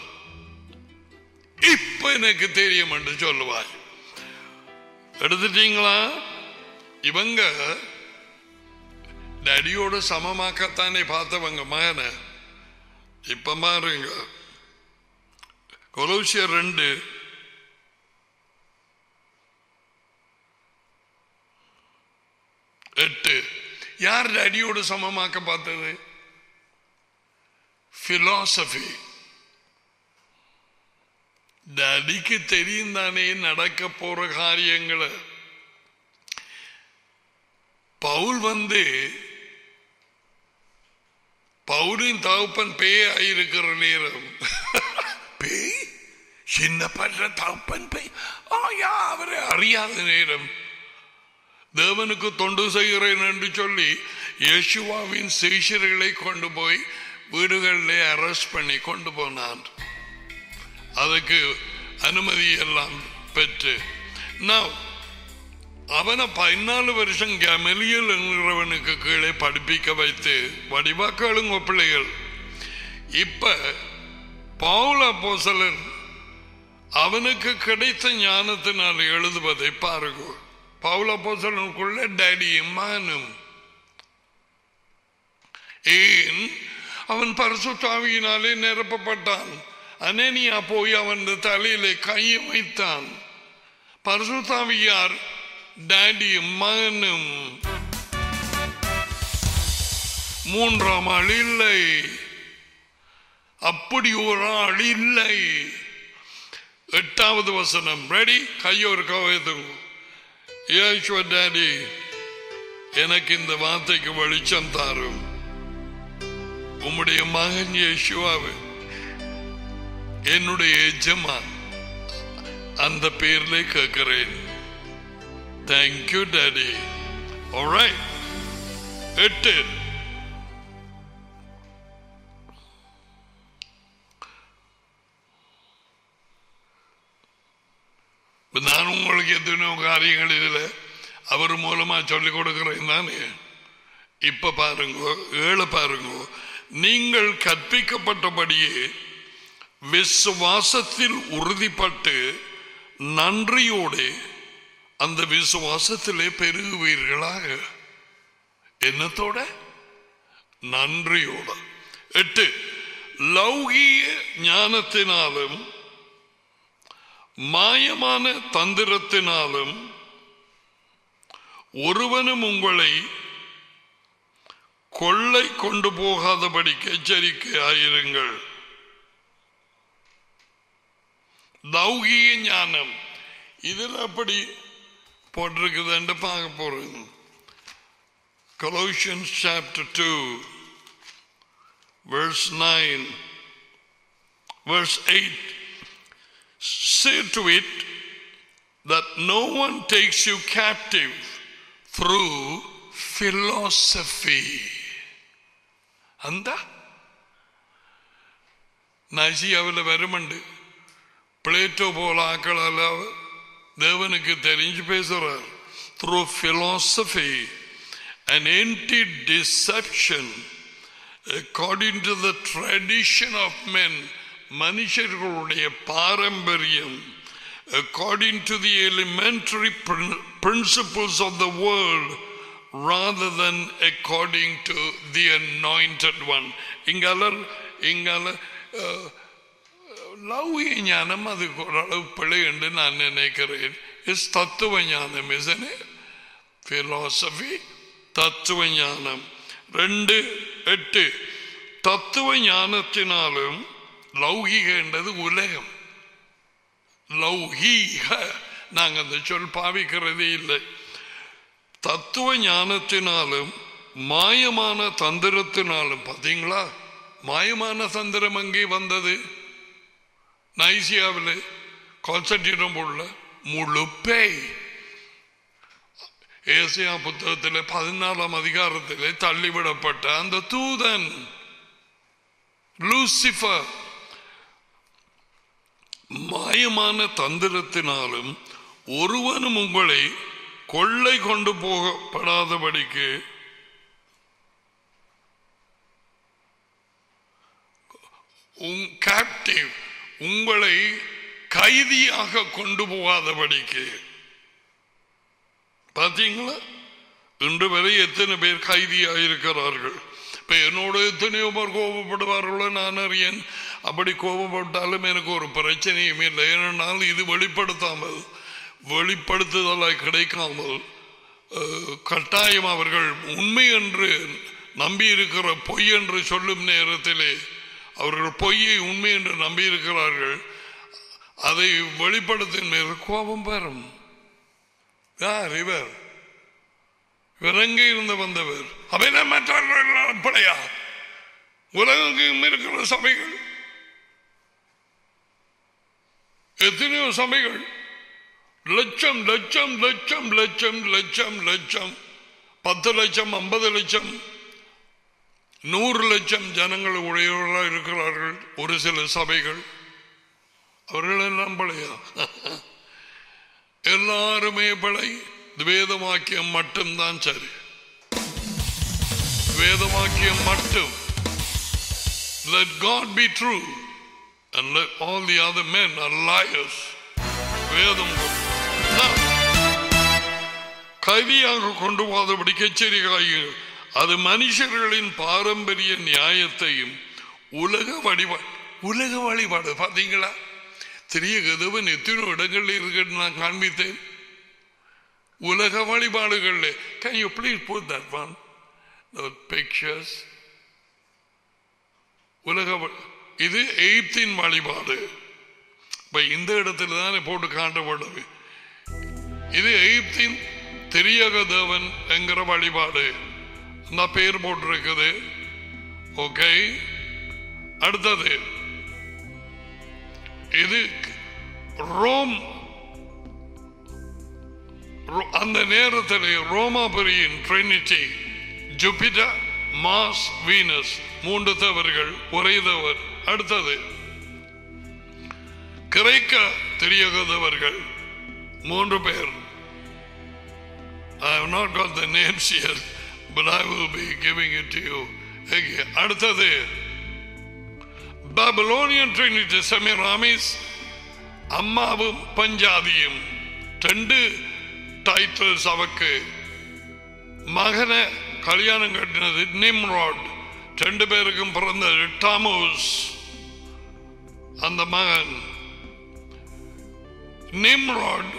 இப்ப எனக்கு தெரியும் என்று சொல்லுவார் எடுத்துட்டீங்களா இவங்க டடியோட சமமாக்கத்தானே பார்த்தவங்க மகனை இப்ப பாருங்க கொலோசியர் ரெண்டு எட்டு யார் டடியோடு சமமாக்க பார்த்தது பிலாசபி டடிக்கு தெரியும் தானே நடக்க போற காரியங்களை பவுல் வந்து பவுலின் தகப்பன் பேய் ஆயிருக்கிற நேரம் பேய் சின்ன பண்ற தகப்பன் பேய் ஆயா அவரை அறியாத நேரம் தேவனுக்கு தொண்டு செய்கிறேன் என்று சொல்லி யேசுவாவின் சிகிச்சைகளை கொண்டு போய் வீடுகளிலே அரெஸ்ட் பண்ணி கொண்டு போனான் அதுக்கு அனுமதி எல்லாம் பெற்று நான் அவனை பதினாலு வருஷம் கமெலியல் என்கிறவனுக்கு கீழே படிப்பிக்க வைத்து வடிவாக்களுங்க பிள்ளைகள் இப்ப பவுல போசலன் அவனுக்கு கிடைத்த ஞானத்தினால் எழுதுவதை பாருங்க பவுல போசலனுக்குள்ள டேடியும் மகனும் ஏன் அவன் பரிசுத்தாவியினாலே நிரப்பப்பட்டான் அனேனியா போய் அவன் தலையிலே கையை வைத்தான் பரிசுத்தாவியார் டேடியும் மகனும் மூன்றாம் ஆள் இல்லை அப்படி ஒரு ஆள் இல்லை எட்டாவது வசனம் ரெடி கையோர் கவையதுங்க ஏசுவ டாடி எனக்கு இந்த வார்த்தைக்கு வெளிச்சம் தாரும் உம்முடைய மகன் இயேசுவாவு என்னுடைய எஜமான் அந்த பேர்ல கேட்கிறேன் தேங்க்யூ டாடி எட்டு நான் உங்களுக்கு எத்தனையோ காரியங்கள் இதில் அவர் மூலமா சொல்லிக் கொடுக்கிறேன் தானே இப்ப பாருங்க ஏழு பாருங்க நீங்கள் கற்பிக்கப்பட்டபடியே விசுவாசத்தில் உறுதிப்பட்டு நன்றியோடு அந்த விசுவாசத்திலே பெருகுவீர்களாக என்னத்தோட நன்றியோட எட்டு லௌகீய ஞானத்தினாலும் மாயமான தந்திரத்தினாலும் ஒருவனும் உங்களை கொள்ளை கொண்டு போகாதபடிக்கு எச்சரிக்கையாயிருங்கள் லௌகீக ஞானம் இதில் அப்படி போட்டிருக்குதுன்னு பார்க்க போறோம் Colossians chapter 2 verse 9 verse 8 say to it that no one takes you captive through philosophy அந்த நசியாவில் வருமண்டு பிளேட்டோ போல ஆக்களால் தேவனுக்கு தெரிஞ்சு பேசுறார் through philosophy an empty deception according to the tradition of men மனுஷர்களுடைய பாரம்பரியம் according to the elementary prin- principles of the world rather than according to the anointed one இங்கால இங்கால அஹ், லௌகிய ஞானம் அது ஓரளவு பிழை என்று நான் நினைக்கிறேன் இஸ் தத்துவ ஞானம் isn't it? philosophy தத்துவ ஞானம் ரெண்டு எட்டு தத்துவ ஞானத்தினாலும் லௌகிக என்றது உலகம் லௌகீக நாங்க அந்த சொல் பாவிக்கிறதே இல்லை தத்துவ ஞானத்தினாலும் மாயமான தந்திரத்தினாலும் பார்த்தீங்களா மாயமான தந்திரம் அங்கே வந்தது நைசியாவில் கான்சன்ட்ரேட்டம் போடல முழு பேய் ஏசியா புத்தகத்திலே பதினாலாம் அதிகாரத்திலே தள்ளிவிடப்பட்ட அந்த தூதன் லூசிபர் மாயமான தந்திரத்தினாலும் ஒருவனும் உங்களை கொள்ளை கொண்டு போகப்படாதபடிக்கு கேப்டிவ் உங்களை கைதியாக கொண்டு போகாதபடிக்கு பார்த்தீங்களா இன்று வரை எத்தனை பேர் கைதியாக இருக்கிறார்கள் இப்ப என்னோட எத்தனையோ பேர் கோபப்படுவார்களோ நான் அறியேன் அப்படி கோபப்பட்டாலும் எனக்கு ஒரு பிரச்சனையும் இல்லை ஏனென்றால் இது வெளிப்படுத்தாமல் வெளிப்படுத்துதலாய் கிடைக்காமல் அஹ், கட்டாயம் அவர்கள் உண்மை என்று நம்பி இருக்கிற பொய் என்று சொல்லும் நேரத்திலே அவர்கள் பொய்யை உண்மை என்று நம்பி இருக்கிறார்கள் அதை வெளிப்படுத்தும் நேரம் கோபம் பெறும் யார் இவர் இறங்க இருந்து வந்தவர் அவன் மற்றவர்கள் படையா உலகம் இருக்கிற சபைகள் எத்தனையோ சபைகள் லட்சம் லட்சம் லட்சம் லட்சம் லட்சம் லட்சம் பத்து லட்சம் ஐம்பது லட்சம் நூறு லட்சம் ஜனங்கள் உடையவர்களாக இருக்கிறார்கள் ஒரு சில சபைகள் அவர்கள் எல்லாம் பழையா எல்லாருமே பழை வேதவாக்கியம் மட்டும்தான் சரி வேதவாக்கியம் மட்டும் let God be true and let all the other men are liars வேதம் நான் கைதியாக கொண்டு போதபடி எச்சரிக்கையாக அது மனுஷர்களின் பாரம்பரிய நியாயத்தையும் உலக வழிபாடு உலக வழிபாடு பாத்தீங்களா தெரிய கதவன் எத்தனை இடங்கள்ல இருக்குன்னு நான் காண்பித்தேன் உலக வழிபாடுகள்ல can you please put that one the pictures உலக வ- இது எய்ப்தின் வழிபாடு இப்ப இந்த இடத்துல தானே போட்டு காட்டப்படுது இது எகிப்தின் திரியக தேவன் என்கிற வழிபாடு அந்த பேர் போட்டிருக்குது ஓகே அடுத்தது இது ரோம் ரோ- அந்த நேரத்தில் ரோமாபுரியின் ட்ரினிட்டி ஜூபிட்டர் மாஸ் வீனஸ் மூன்று தேவர்கள் ஒரே தேவர் அடுத்தது கிரேக்க தெரியகதவர்கள் மூன்று பேர் I have not got the names yet, but I will be giving it to you again. அடுத்தது பாபிலோனியன் ட்ரினிட்டி செமிராமிஸ் அம்மாவும் பஞ்சாதியும் ரெண்டு டைட்டில்ஸ் அவக்கு மகனை கல்யாணம் கட்டினது நிம்ராட் ரெண்டு பேருக்கும் பிறந்தது டாமோஸ் அந்த மகன் நிம்ராட்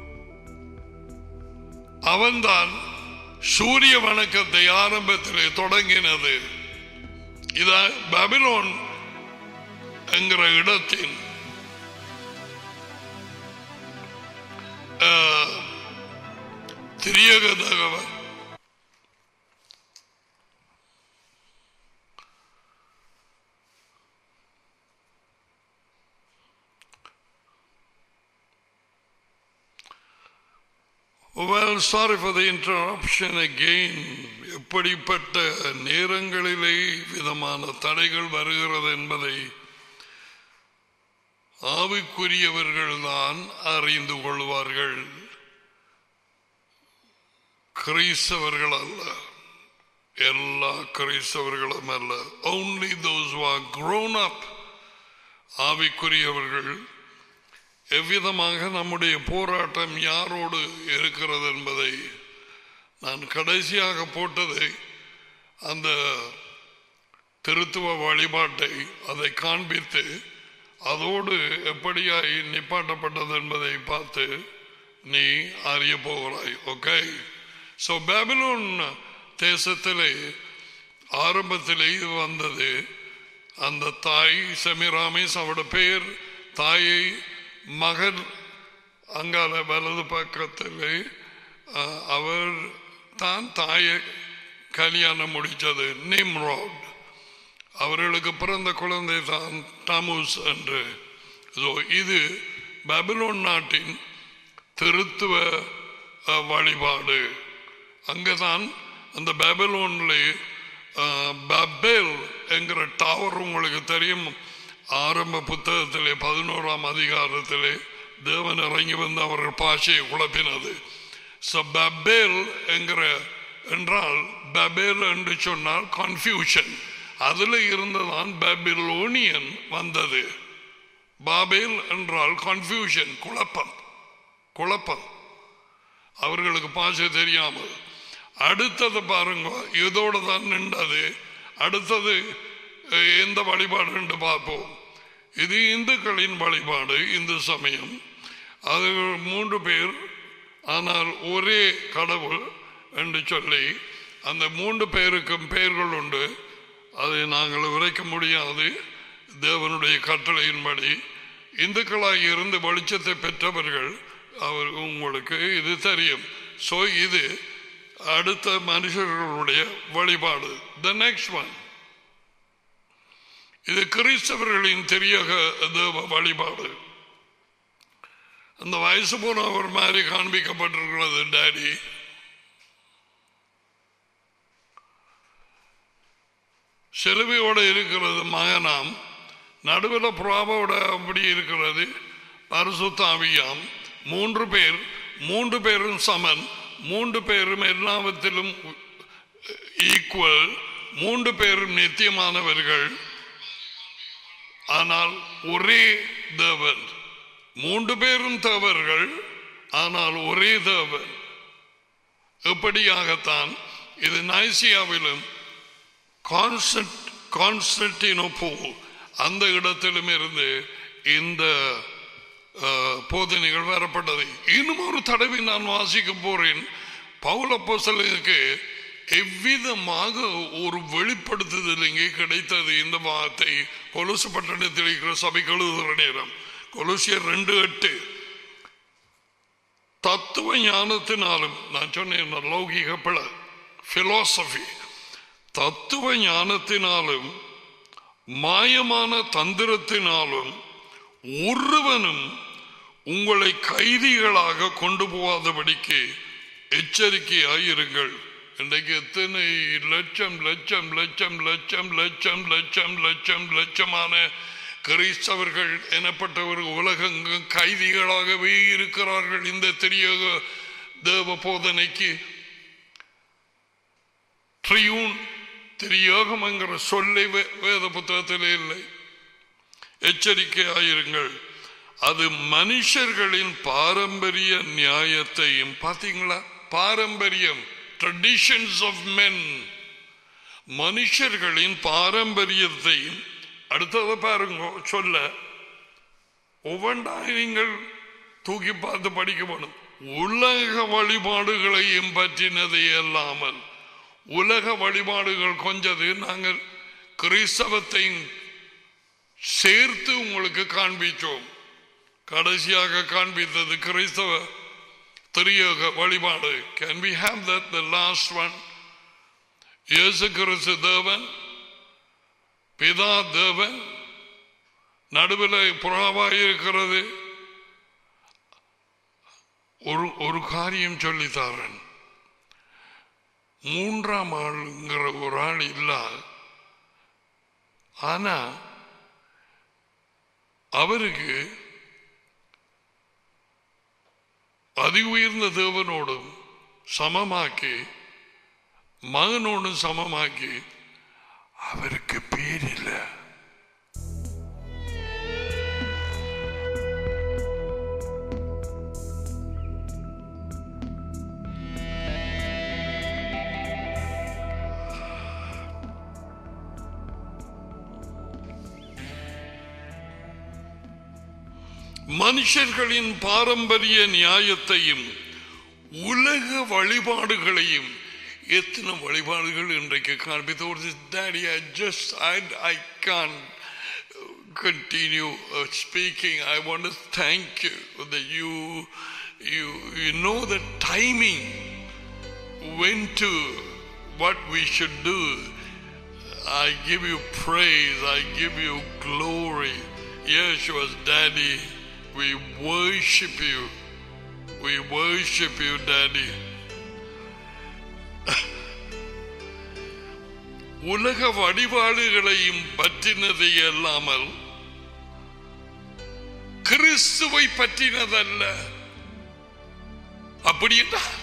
அவன்தான் சூரிய வணக்கத்தை ஆரம்பத்திலே தொடங்கினது இத பபிலோன் என்கிற இடத்தின் ஆஹ், திரியக தகவல் Well, sorry for the interruption again. எப்படிப்பட்ட நேரங்களிலே விதமான தடைகள் வருகிறது என்பதை ஆவிக்குரியவர்கள் தான் அறிந்து கொள்வார்கள் கிறிஸ்தவர்கள் அல்ல எல்லா கிறிஸ்தவர்களும் அல்ல only those who are grown up ஆவிக்குரியவர்கள் எவ்விதமாக நம்முடைய போராட்டம் யாரோடு இருக்கிறது என்பதை நான் கடைசியாக போட்டதை அந்த திருத்துவ வழிபாட்டை அதை காண்பித்து அதோடு எப்படியாய் நிப்பாட்டப்பட்டது என்பதை பார்த்து நீ அறிய போகிறாய் ஓகே ஸோ பேபிலோன் தேசத்திலே ஆரம்பத்திலே இது வந்தது அந்த தாய் செமிராமிஸ் அவட பேர் தாயை மகன் அங்கால வலது பக்கத்திலே அஹ், அவர் தான் தாயை கல்யாணம் முடித்தது நிம்ரோட் அவர்களுக்கு பிறந்த குழந்தை தான் டாமூஸ் என்று So, இது பபிலோன் நாட்டின் திருத்துவ அஹ், வழிபாடு அங்கதான் அந்த பபிலோன்ல பபேல் என்கிற டவர் உங்களுக்கு தெரியும் ஆரம்ப புத்தகத்திலே பதினோராம் அதிகாரத்திலே தேவன் இறங்கி வந்து அவர்கள் பாஷையை குழப்பினது So, பபேல் என்கிற என்றால் பபேல் என்று சொன்னால் கன்ஃபியூஷன் அதுல இருந்துதான் பபிலோனியன் வந்தது பாபேல் என்றால் கன்ஃபியூஷன் குழப்பம் குழப்பம் அவர்களுக்கு பாஷை தெரியாமல் அடுத்தது பாருங்க இதோட தான் நின்றது அடுத்தது அஹ், எந்த வழிபாடு என்று பார்ப்போம் இது இந்துக்களின் வழிபாடு இந்து சமயம் அது மூன்று பேர் ஆனால் ஒரே கடவுள் என்று சொல்லி அந்த மூன்று பேருக்கும் பெயர்கள் உண்டு அதை நாங்கள் உரைக்க முடியாது தேவனுடைய கட்டளையின்படி இந்துக்களாக இருந்து வெளிச்சத்தை பெற்றவர்கள் அவர் உங்களுக்கு இது தெரியும் சோ இது அடுத்த மனுஷர்களுடைய வழிபாடு த நெக்ஸ்ட் ஒன் இது கிறிஸ்தவர்களின் தெரியக தேவ வழிபாடு அந்த வயசு போன ஒரு மாதிரி காண்பிக்கப்பட்டிருக்கிறது டாடி சிலுவையோட இருக்கிறது மகனாம் நடுவில் புறாவோட அப்படி இருக்கிறது பரிசுத்தாவியாம் மூன்று பேர் மூன்று பேரும் சமன் மூன்று பேரும் எல்லாவற்றிலும் ஈக்குவல் மூன்று பேரும் நித்தியமானவர்கள் ஆனால் ஒரே தேவன் மூன்று பேரும் தேவர்கள் ஆனால் ஒரே தேவன் எப்படியாகத்தான் இது நைசியாவிலும் கான்ஸ்டன்ட் கான்ஸ்டன்டினோபோல் அந்த இடத்திலும் இருந்து இந்த அஹ், போதனைகள் வரப்பட்டது இன்னும் ஒரு தடவை நான் வாசிக்க போறேன் பவுல பொசலுக்கு எவ்விதமாக ஒரு வெளிப்படுத்துதல் இங்கே கிடைத்தது இந்த வார்த்தை கொலுசு பட்டணத்தில் இருக்கிற சபை கழுதுகிற நேரம் கொலுசியர் ரெண்டு எட்டு தத்துவ ஞானத்தினாலும் நான் சொன்னேன் லௌகிக பிழ பிலோசபி தத்துவ ஞானத்தினாலும் மாயமான தந்திரத்தினாலும் ஒருவனும் உங்களை கைதிகளாக கொண்டு போகாதபடிக்கு எச்சரிக்கையாயிருங்கள் இன்றைக்கு எத்தனை லட்சம் லட்சம் லட்சம் லட்சம் லட்சம் லட்சம் லட்சம் லட்சமான கிறிஸ்தவர்கள் எனப்பட்டவர் உலகெங்கும் கைதிகளாகவே இருக்கிறார்கள் இந்த திரியக தேவ போதனைக்கு ட்ரியூன் திரியோகம் என்கிற சொல்லை வே- வேத புத்தகத்திலே இல்லை எச்சரிக்கையாயிருங்கள் அது மனுஷர்களின் பாரம்பரிய நியாயத்தையும் பார்த்தீங்களா பாரம்பரியம் ட்ரெடிஷன்ஸ் ஆஃப் மென் மனுஷர்களின் பாரம்பரியத்தையும் அடுத்ததை பாருங்க சொல்ல ஒவ்வொன்றா நீங்கள் தூக்கி பார்த்து படிக்க வேணும் உலக வழிபாடுகளையும் பற்றினதை அல்லாமல் உலக வழிபாடுகள் கொஞ்சது நாங்கள் கிறிஸ்தவத்தையும் சேர்த்து உங்களுக்கு காண்பிச்சோம் கடைசியாக காண்பித்தது கிறிஸ்தவ திரியக வழிபாடு can we have that the last one இயேசு கிறிஸ்து தேவன் பிதா தேவன் நடுவில் புறாவாக இருக்கிறது ஒரு ஒரு காரியம் சொல்லித்தாரன் மூன்றாம் ஆளுங்கிற ஒரு ஆள் இல்ல ஆனா அவருக்கு அதி உயர்ந்த தேவனோடும் சமமாக்கி மகனோடும் சமமாக்கி அவருக்கு பேர் இல்லை மனுஷர்களின் பாரம்பரிய நியாயத்தையும் உலக வழிபாடுகளையும் எத்தனை வழிபாடுகள் இன்றைக்கு காண்பித்து ஒரு daddy I just I I can continue uh, speaking i want to thank you that you you you know the timing when to what we should do i give you praise i give you glory yeshua's daddy we worship you we worship you daddy உலக வழிபாடுகளையும் பற்றினதை அல்லாமல் கிறிஸ்துவை பற்றினதல்ல அப்படி என்றால்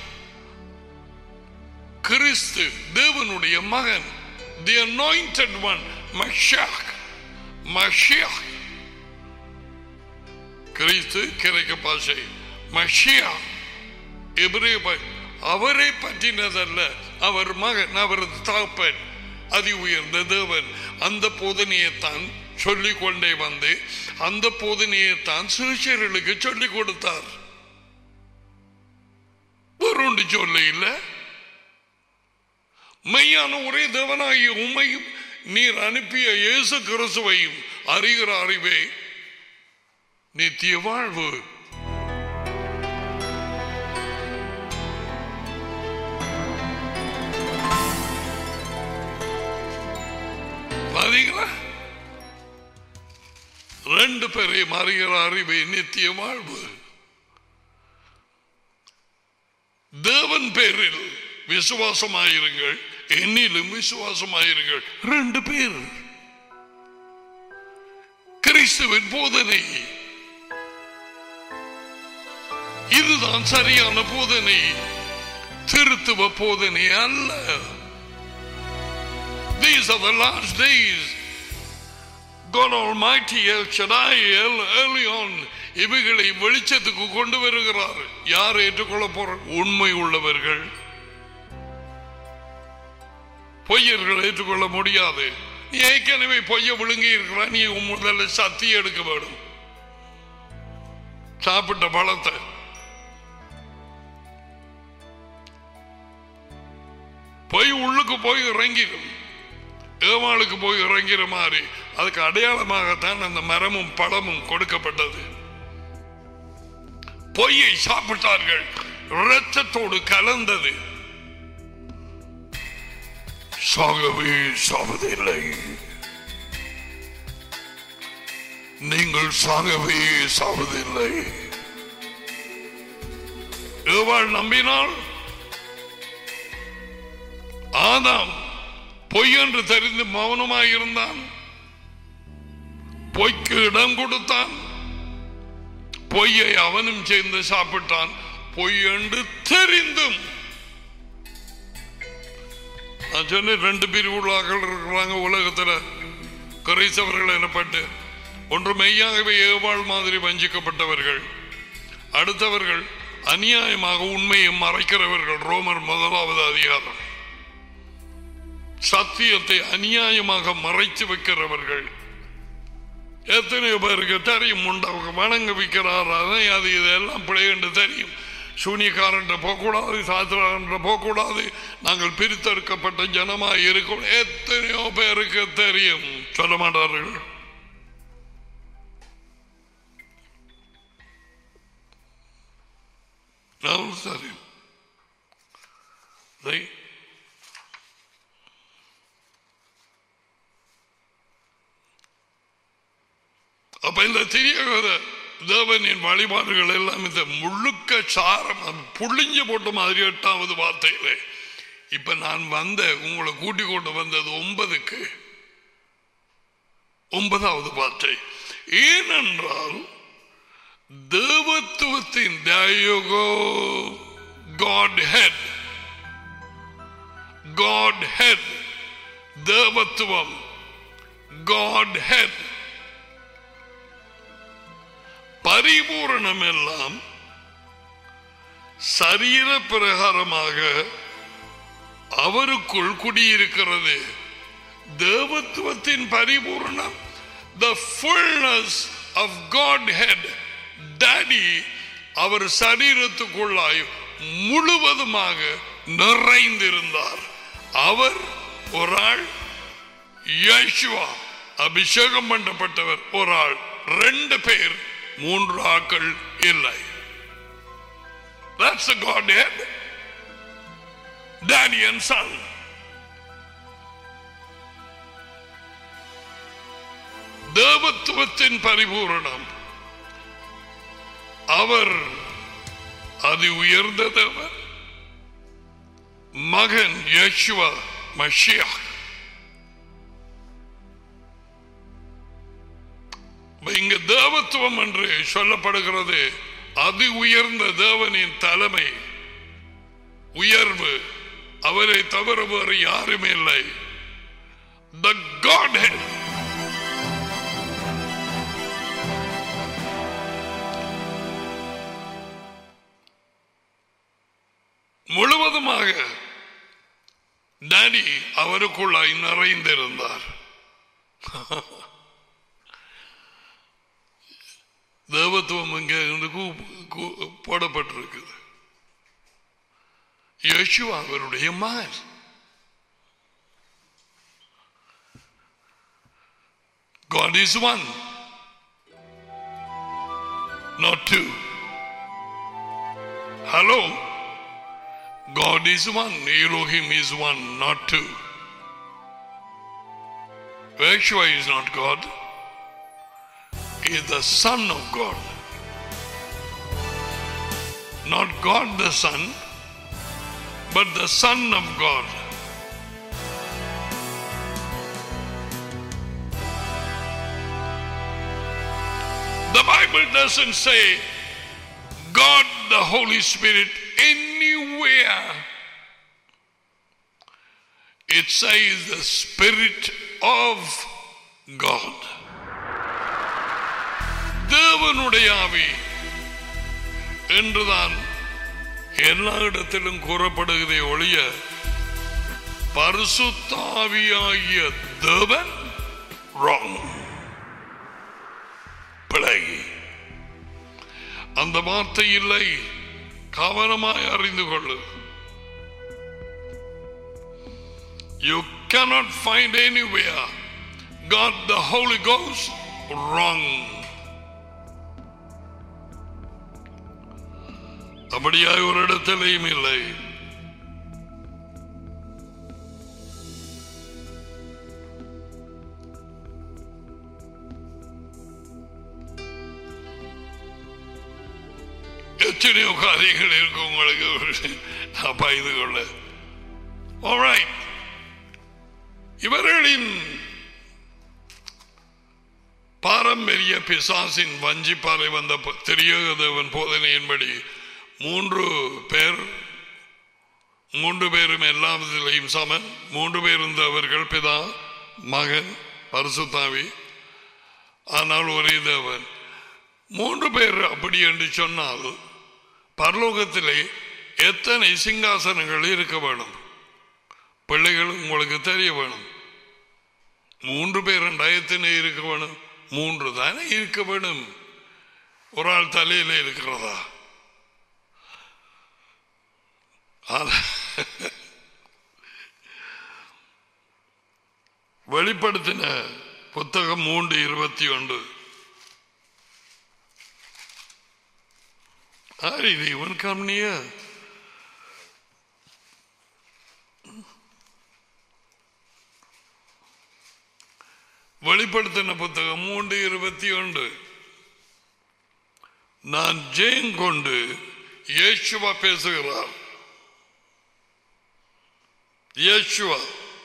கிறிஸ்து தேவனுடைய மகன் தி anointed one மஷாக் மஷியாக் கிறிஸ்து கிரைக்க பாஷை மஷியா எபிரேய பா- அவரை பற்றினதல்ல அவர் மகன் அவரது தகப்பன் அதி உயர்ந்த தேவன் அந்த போதனையைத்தான் சொல்லிக் கொண்டே வந்து அந்த போதனையைத்தான் சிறுச்சர்களுக்கு சொல்லிக் கொடுத்தார் வேறொன்று சொல்ல இல்லை மெய்யான ஒரே தேவனாகிய உம்மையும் நீர் அனுப்பிய இயேசு கிறிஸ்துவையும் அறிகிற அறிவே நித்திய வாழ்வு பாத்தீங்களா ரெண்டு பேரையும் அறிகிற அறிவே நித்திய வாழ்வு தேவன் பேரில் விசுவாசமாயிருங்கள் என்னிலும் விசுவாசமாயிருங்கள் ரெண்டு பேர் கிறிஸ்துவின் போதனை இதுதான் சரியான போதனை திருத்துவ போதனை அல்ல These are the last days. God Almighty El Shaddai El Elyon இவைகளை வெளிச்சத்துக்கு கொண்டு வருகிறார் யார் ஏற்றுக்கொள்ள போற உண்மை உள்ளவர்கள் பொய்யர்கள் ஏற்றுக்கொள்ள முடியாது நீ ஏற்கனவே பொய்ய விழுங்கி இருக்கிற நீ உன் முதல்ல சத்தி எடுக்க வேண்டும் சாப்பிட்ட பழத்தை பொய் உள்ளுக்கு போய் இறங்கிடும் ஏவாளுக்கு போய் இறங்கிற மாதிரி அதுக்கு அடையாளமாகத்தான் அந்த மரமும் பழமும் கொடுக்கப்பட்டது பொய்யை சாப்பிட்டார்கள் இரத்தத்தோடு கலந்தது சாகவே சாவதில்லை நீங்கள் சாகவே சாவதில்லை ஏவாள் நம்பினாள் ஆதாம் பொய் என்று தெரிந்து மௌனமாய் இருந்தான் பொய்க்கு இடம் கொடுத்தான் பொய்யை அவனும் சேர்ந்து சாப்பிட்டான் பொய் என்று தெரிந்தும் நான் சொன்னேன் ரெண்டு பிரிவுள்ளாக்கள் இருக்கிறாங்க உலகத்துல குறைசவர்கள் எனப்பட்டு ஒன்று மெய்யாகவே ஏவாள் மாதிரி வஞ்சிக்கப்பட்டவர்கள் அடுத்தவர்கள் அநியாயமாக உண்மையை மறைக்கிறவர்கள் ரோமர் முதலாவது அதிகாரம் சத்தியத்தை அநியாயமாக மறைச்சு வைக்கிறவர்கள் எத்தனையோ பேருக்கு தெரியும் உண்டவங்க வணங்க வைக்கிறார் அதை அது இதெல்லாம் பிழை என்று தெரியும் சூனியக்காரன் போகக்கூடாது சாஸ்திரன்ற போகக்கூடாது நாங்கள் பிரித்தெடுக்கப்பட்ட ஜனமாக இருக்கும் எத்தனையோ பேருக்கு தெரியும் சொல்ல மாட்டார்கள் நான் சரி Right? அப்ப இந்த தெரியாத தேவனின் வழிபாடுகள் எல்லாம் இந்த முழுக்க சாரம் அது புள்ளிஞ்சு போட்ட மாதிரி எட்டாவது வார்த்தையிலே இப்ப நான் வந்த உங்களை கூட்டி கொண்டு வந்தது ஒன்பதுக்கு ஒன்பதாவது வார்த்தை ஏனென்றால் தேவத்துவத்தின் காட் ஹெட் காட் ஹெட் தேவத்துவம் காட் ஹெட் பரிபூரணம் எல்லாம் சரீர பிரகாரமாக அவருக்குள் குடியிருக்கிறது தேவத்துவத்தின் பரிபூரணம் the fullness of Godhead daddy அவர் சரீரத்துக்குள்ளாய் முழுவதுமாக நிறைந்திருந்தார் அவர் ஒரு ஆள் யேசுவா அபிஷேகம் பண்ணப்பட்டவர் ஒரு ஆள் ரெண்டு பேர் மூன்று ஆக்கள் இல்லை That's the Godhead. Daddy and son. தேவத்துவத்தின் பரிபூரணம் அவர் அது உயர்ந்த தேவன் மகன் யேசுவா மஷியா இங்க தேவத்துவம் என்று சொல்லப்படுகிறது அதி உயர்ந்த தேவனின் தலைமை உயர்வு அவரை தவிர வேறு யாருமே இல்லை த காட் முழுவதுமாக டாடி அவருக்குள்ளாய் நிறைந்திருந்தார் தேவத்துவம் இங்கே இருந்து கூ- கூ- போடப்பட்டிருக்குது யேசுவா அவருடைய மகன் God is one, not two. Hello? God is one. Elohim is one, not two. Yeshua is not God. He is the Son of God. Not God the Son, but the Son of God. The Bible doesn't say God the Holy Spirit anywhere. It says the Spirit of God. தேவனுடைய ஆவி என்றுதான் எல்லா இடத்திலும் கூறப்படுகிறதே ஒழிய பரிசுத்தாவியாகிய தேவன் wrong பிழை அந்த வார்த்தை இல்லை கவனமாய் அறிந்து கொள்ளு You cannot find anywhere God the Holy Ghost wrong. அப்படியாய் ஒரு இடத்திலையும் இல்லை எத்தனையோ காரியங்கள் இருக்கு உங்களுக்கு நான் பகிர்ந்து கொள்ள Alright. இவர்களின் பாரம்பரிய பிசாசின் வஞ்சிப்பாறை வந்த ப- திரியக தேவன் போதனையின்படி மூன்று பேர் மூன்று பேரும் எல்லாத்திலையும் சமன் மூன்று பேரும் அவர்கள் பிதா மகன் பரிசுத்தாவி ஆனால் ஒரே தேவன் மூன்று பேர் அப்படி என்று சொன்னால் பரலோகத்திலே எத்தனை சிங்காசனங்கள் இருக்க வேணும் பிள்ளைகள் உங்களுக்கு தெரிய வேணும் மூன்று பேர் எத்தனை இருக்க வேணும் மூன்று தானே இருக்க வேணும் ஒரு ஆள் தலையில இருக்கிறதா ஆனா- வெளிப்படுத்தின புத்தகம் மூன்று இருபத்தி ஒன்று Are you even come near? வெளிப்படுத்தின புத்தகம் மூன்று இருபத்தி ஒன்று நான் ஜெயம் கொண்டு இயேசுவா பேசுகிறார் இயேசுவா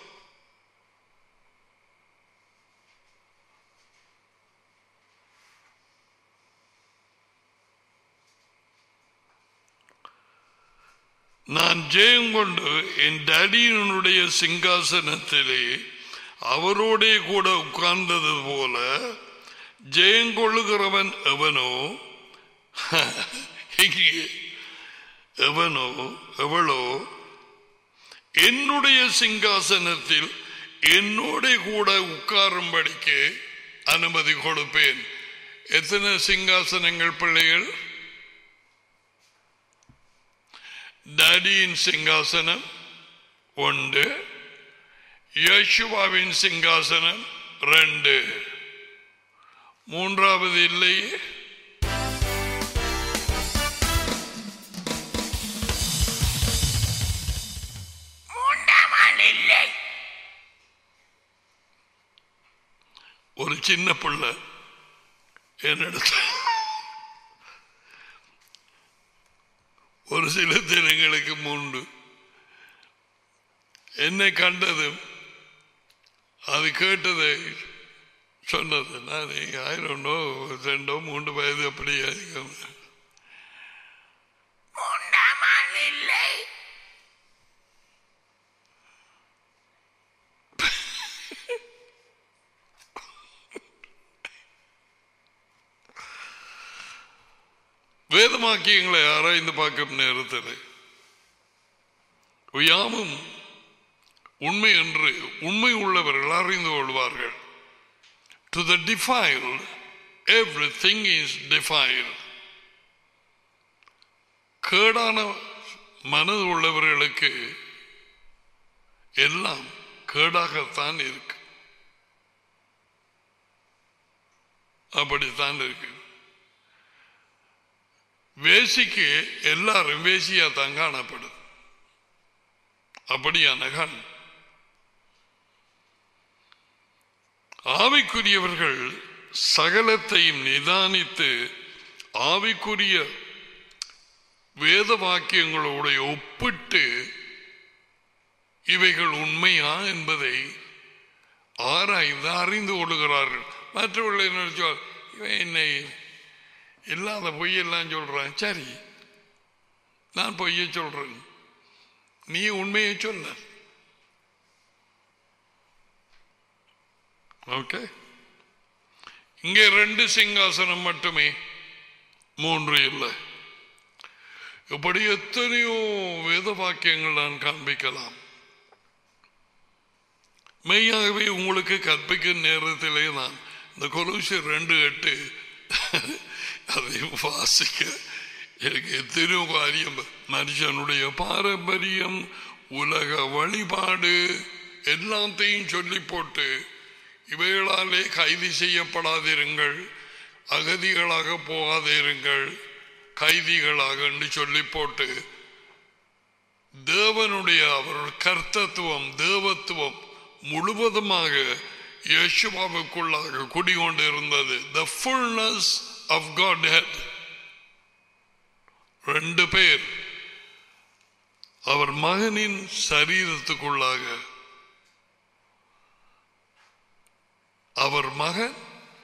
நான் ஜெயம் கொண்டு என் டடியினுடைய சிங்காசனத்திலே அவரோடே கூட உட்கார்ந்தது போல ஜெயம் கொள்ளுகிறவன் எவனோ இங்கே எவனோ எவளோ என்னுடைய சிங்காசனத்தில் என்னோட கூட உட்காரும்படிக்கு அனுமதி கொடுப்பேன் எத்தனை சிங்காசனங்கள் பிள்ளைகள் டடியின் சிங்காசனம் ஒன்று யேசுவாவின் சிங்காசனம் ரெண்டு மூன்றாவது இல்லையே ஒரு சின்ன பிள்ளை என்னிடத்துல ஒரு சில தினங்களுக்கு முன்பு என்னை கண்டதும் அது கேட்டதை சொன்னது நான் ஆயிரம் ரெண்டோ மூன்று வயது அப்படி அதிகம் வேதமாக்கியங்களை ஆராய்ந்து பார்க்கும் நேரத்தில் யாமும் உண்மை என்று உண்மை உள்ளவர்கள் அறிந்து கொள்வார்கள் to the defile everything is defile கேடான மனது உள்ளவர்களுக்கு எல்லாம் கேடாகத்தான் இருக்கு அப்படித்தான் இருக்கு வேசிக்கு எல்லாரும் வேசியா தான் காணப்படும் அப்படியான கண் ஆவிக்குரியவர்கள் சகலத்தையும் நிதானித்து ஆவிக்குரிய வேத வாக்கியங்களோட ஒப்பிட்டு இவைகள் உண்மையா என்பதை ஆராய்ந்து அறிந்து கொள்கிறார்கள் மற்றவர்கள் என்ன சொல் இவன் என்னை இல்லாத பொய்யெல்லாம் சொல்றான் சரி நான் பொய்யை சொல்றேன் நீ உண்மையை சொல்ல ஓகே இங்கே ரெண்டு சிங்காசனம் மட்டுமே மூன்று இல்லை இப்படி எத்தனையோ வேத வாக்கியங்கள் நான் காண்பிக்கலாம் மெய்யாகவே உங்களுக்கு கற்பிக்கும் நேரத்திலே நான் இந்த கொலுசு ரெண்டு எட்டு அதை வாசிக்க எனக்கு எத்தனையோ காரியம் மனுஷனுடைய பாரம்பரியம் உலக வழிபாடு எல்லாத்தையும் சொல்லி போட்டு இவைகளாலே கைது செய்யப்படாதிருங்கள் அகதிகளாக போகாதிருங்கள் கைதிகளாக என்று சொல்லி போட்டு தேவனுடைய அவர் கர்த்தத்துவம் தேவத்துவம் முழுவதுமாக இயேசுவாவுக்குள்ளாக குடிகொண்டு இருந்தது the fullness of Godhead ரெண்டு பேர் அவர் மகனின் சரீரத்துக்குள்ளாக அவர் மகன்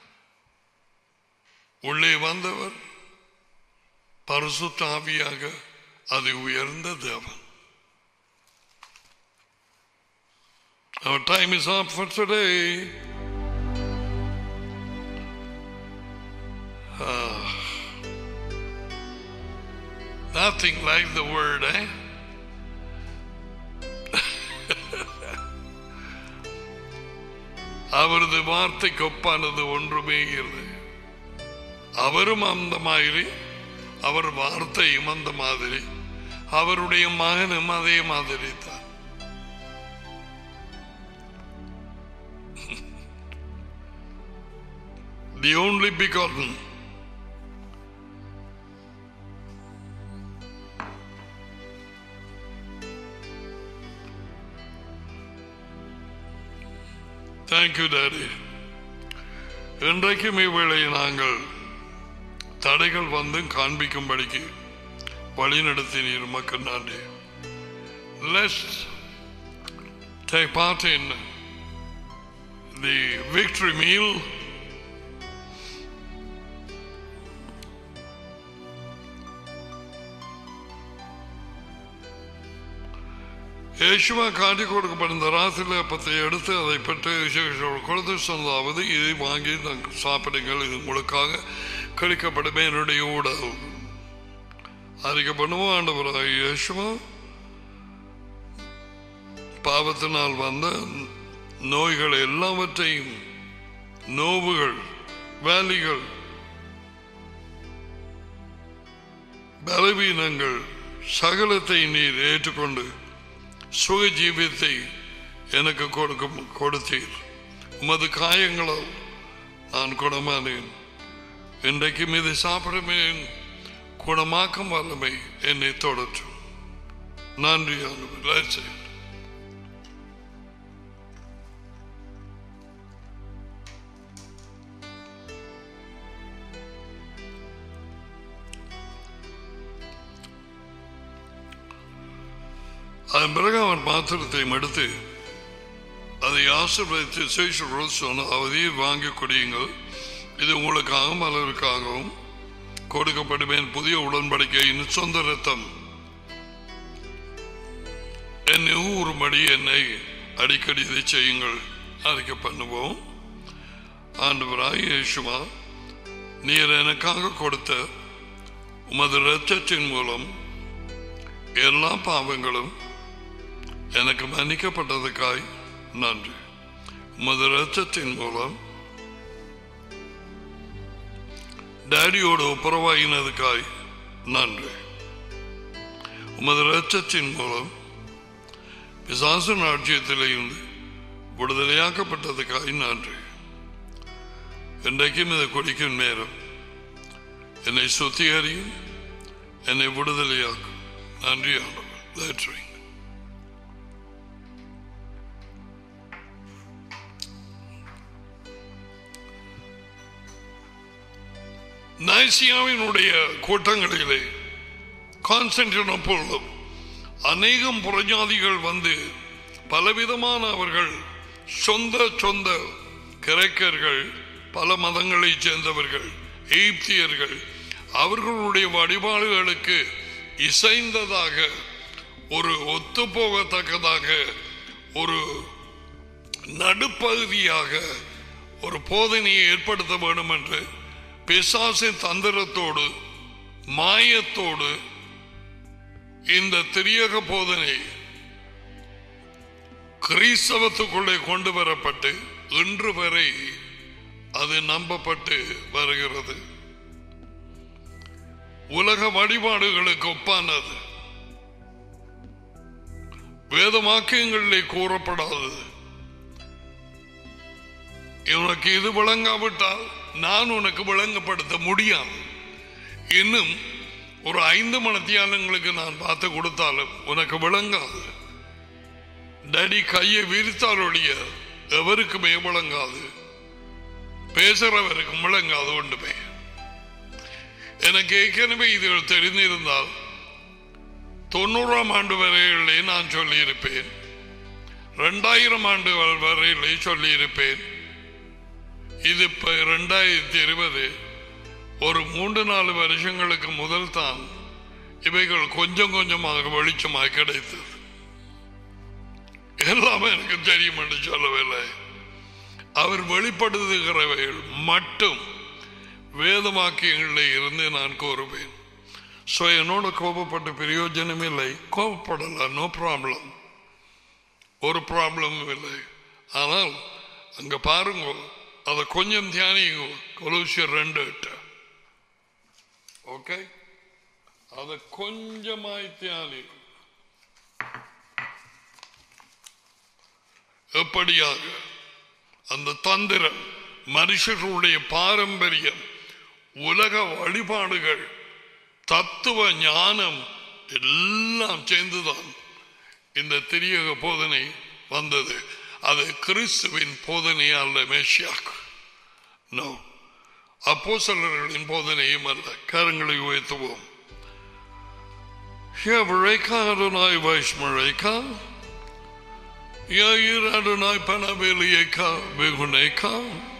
உள்ளே வந்தவர் பரிசுத்தாவியாக அது உயர்ந்த தேவன் Our time is up for today. Ah. nothing like the word, eh? அவரது வார்த்தைக்கு ஒப்பானது ஒன்றுமே இல்லை அவரும் அந்த மாதிரி அவர் வார்த்தையும் அந்த மாதிரி அவருடைய மகனும் அதே மாதிரி தான் the only begotten thank you daddy இன்றைக்கும் இவ்வேளை நாங்கள் தடைகள் வந்து காண்பிக்கும்படிக்கு வழி நடத்தினீர் மக்கள் நாண்டே லெஸ் take part in the victory meal യേശുവ കാട്ടിക്കൊടുക്കപ്പെടുന്ന ராசில அப்பத்தை எடுத்து அதை பெற்று இயேசுவோடு கொடுத்து சொன்னதாவது இதை வாங்கி நாங்கள் சாப்பிடுங்கள் இது உங்களுக்காக கழிக்கப்படும் என்னுடைய உடல் அறிக்கை பண்ணுவோம் ஆண்டவராக இயேசுவா பாவத்தினால் வந்த நோய்கள் எல்லாவற்றையும் நோவுகள் வேலிகள் பலவீனங்கள் சகலத்தை நீர் ஏற்றுக்கொண்டு சுக ஜீவியத்தை எனக்கு கொடுக்கும் கொடுத்தீர் உமது காயங்களால் நான் குணமானேன் இன்றைக்கும் இதை சாப்பிடுமேன் குணமாக்கும் வல்லமை என்னை தொடற்றும் நன்றி ஆண்டவர் அதன் பிறகு அவன் பாத்திரத்தை எடுத்து அதை ஆசிர்வதித்து சேஷர்கள் சொன்ன அவதியை வாங்கி குடியுங்கள் இது உங்களுக்காகவும் பலருக்காகவும் கொடுக்கப்படுவேன் புதிய உடன்படிக்கையின் சொந்த ரத்தம் என்னை ஊறும்படி என்னை அடிக்கடி இதை செய்யுங்கள் அறிக்கை பண்ணுவோம் ஆண்டவராய் இயேசுவா நீர் எனக்காக கொடுத்த உமது இரத்தத்தின் மூலம் எல்லா பாவங்களும் எனக்கு மன்னிக்கப்பட்டதுக்காய் நன்றி உமது ரத்தத்தின் மூலம் டேடியோடு ஒப்புரவாகினதுக்காய் நன்றி உமது ரத்தத்தின் மூலம் பிசாசு ராஜ்யத்தில் இருந்து விடுதலையாக்கப்பட்டதுக்காய் நன்றி இன்றைக்கும் இதை குடிக்கும் நேரம் என்னை சுத்திகரியும் என்னை விடுதலையாக்கும் நன்றி ஆண்டவர் Let's drink. நைசியாவினுடைய கூட்டங்களிலே கான்ஸ்டன்டினோப்பிள் அநேகம் புறஜாதிகள் வந்து பலவிதமான அவர்கள் சொந்த சொந்த கிரேக்கர்கள் பல மதங்களைச் சேர்ந்தவர்கள் எகிப்தியர்கள் அவர்களுடைய வழிபாடுகளுக்கு இசைந்ததாக ஒரு ஒத்துப்போகத்தக்கதாக ஒரு நடுப்பகுதியாக ஒரு போதனையை ஏற்படுத்த வேண்டும் என்று பிசாசின் தந்திரத்தோடு மாயத்தோடு இந்த திரியக போதனை கிறிஸ்தவத்துக்குள்ளே கொண்டு வரப்பட்டு இன்று வரை அது நம்பப்பட்டு வருகிறது உலக வழிபாடுகளுக்கு ஒப்பானது வேத வாக்கியங்களிலே கூறப்படாதது உனக்கு இது விளங்காவிட்டால் நான் உனக்கு விளங்கப்படுத்த முடியாது இன்னும் ஒரு ஐந்து மணத்தியாலங்களுக்கு நான் பார்த்து கொடுத்தாலும் உனக்கு விளங்காது டடி கையை விரித்தாலொழிய எவருக்குமே விளங்காது பேசுறவருக்கும் விளங்காது ஒன்றுமே எனக்கு ஏற்கனவே இது தெரிந்திருந்தால் தொண்ணூறாம் ஆண்டு வரையிலே நான் சொல்லியிருப்பேன் ரெண்டாயிரம் ஆண்டு வரையிலே சொல்லியிருப்பேன் இது இப்ப ரெண்டாயிரத்தி இருபது ஒரு மூன்று நாலு வருஷங்களுக்கு முதல் தான் இவைகள் கொஞ்சம் கொஞ்சமாக வெளிச்சமாக கிடைத்தது எல்லாமே எனக்கு தெரியும் என்று சொல்லவில்லை அவர் வெளிப்படுத்துகிறவைகள் மட்டும் வேதவாக்கியங்களில் இருந்து நான் கோருவேன் ஸோ என்னோட கோபப்பட்ட பிரயோஜனம் இல்லை கோபப்படலாம் நோ ப்ராப்ளம் ஒரு ப்ராப்ளமும் இல்லை ஆனால் அங்க பாருங்க அதை கொஞ்சம் தியானிங்க கொலூசியர் ரெண்டு எட்டு ஓகே அதை கொஞ்சமாய் தியானி எப்படியாக அந்த தந்திரம் மனுஷர்களுடைய பாரம்பரியம் உலக வழிபாடுகள் தத்துவ ஞானம் எல்லாம் சேர்ந்துதான் இந்த திரியக போதனை வந்தது அது கிறிஸ்துவின் போதனை அல்ல மேஷியாக்கு நோ அப்போசலர்களின் போதனையும் அல்ல கரங்களை உயர்த்துவோம் Hebreka Adonai Vaishmareka Yair Adonai Panabelieka Behuneka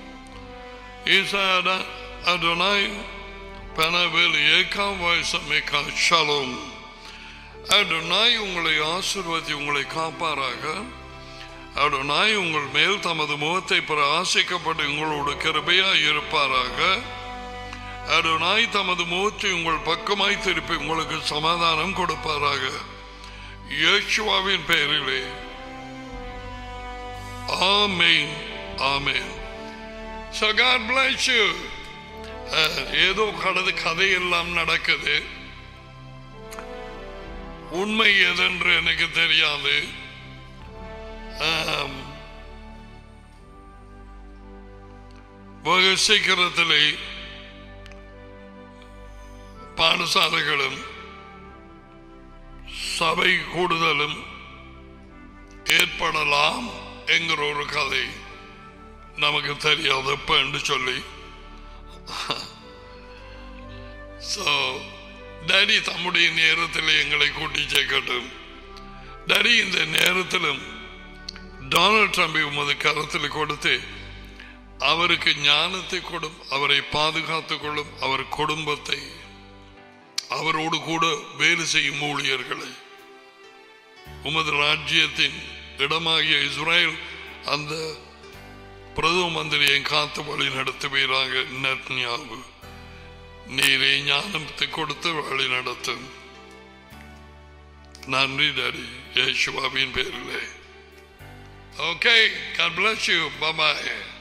Isa Adonai Panabelieka Vaisameka Shalom Adonai உங்களை ஆசிர்வதி உங்களை காப்பாராக அடனாய் உங்கள் மேல் தமது முகத்தை பிரகாசிக்கப்பட்டு உங்களோட கிருபையாய் இருப்பாராக அடனாய் தமது முகத்தை உங்கள் பக்கமாய் திருப்பி உங்களுக்கு சமாதானம் கொடுப்பாராக இயேசுவாவின் பெயரிலே ஆமென் ஆமென் So God bless you. அஹ், ஏதோ கடது கதையெல்லாம் நடக்குது உண்மை எதென்று எனக்கு தெரியாது ஆம். வெகு சீக்கிரத்திலே பாடசாலைகளும் சபை கூடுதலும் ஏற்படலாம் என்கிற ஒரு கதை நமக்கு தெரியாது எப்ப என்று சொல்லி So, டேடி தம்முடைய நேரத்தில் எங்களை கூட்டி சேர்க்கட்டும் டேடி இந்த நேரத்திலும் டொனால்ட் ட்ரம்பை உமது கரத்தில் கொடுத்து அவருக்கு ஞானத்தை கொடும் அவரை பாதுகாத்துக் கொள்ளும் அவர் குடும்பத்தை அவரோடு கூட வேலை செய்யும் ஊழியர்களை உமது ராஜ்யத்தின் இடமாகிய இஸ்ரேல் அந்த பிரதம மந்திரியை காத்து வழி நடத்துவீராக நெட்னியாவு நீரே ஞானத்தை கொடுத்து வழி நடத்தும் நன்றி டாடி யேசுவாவின் பேரிலே okay God bless you. Bye bye.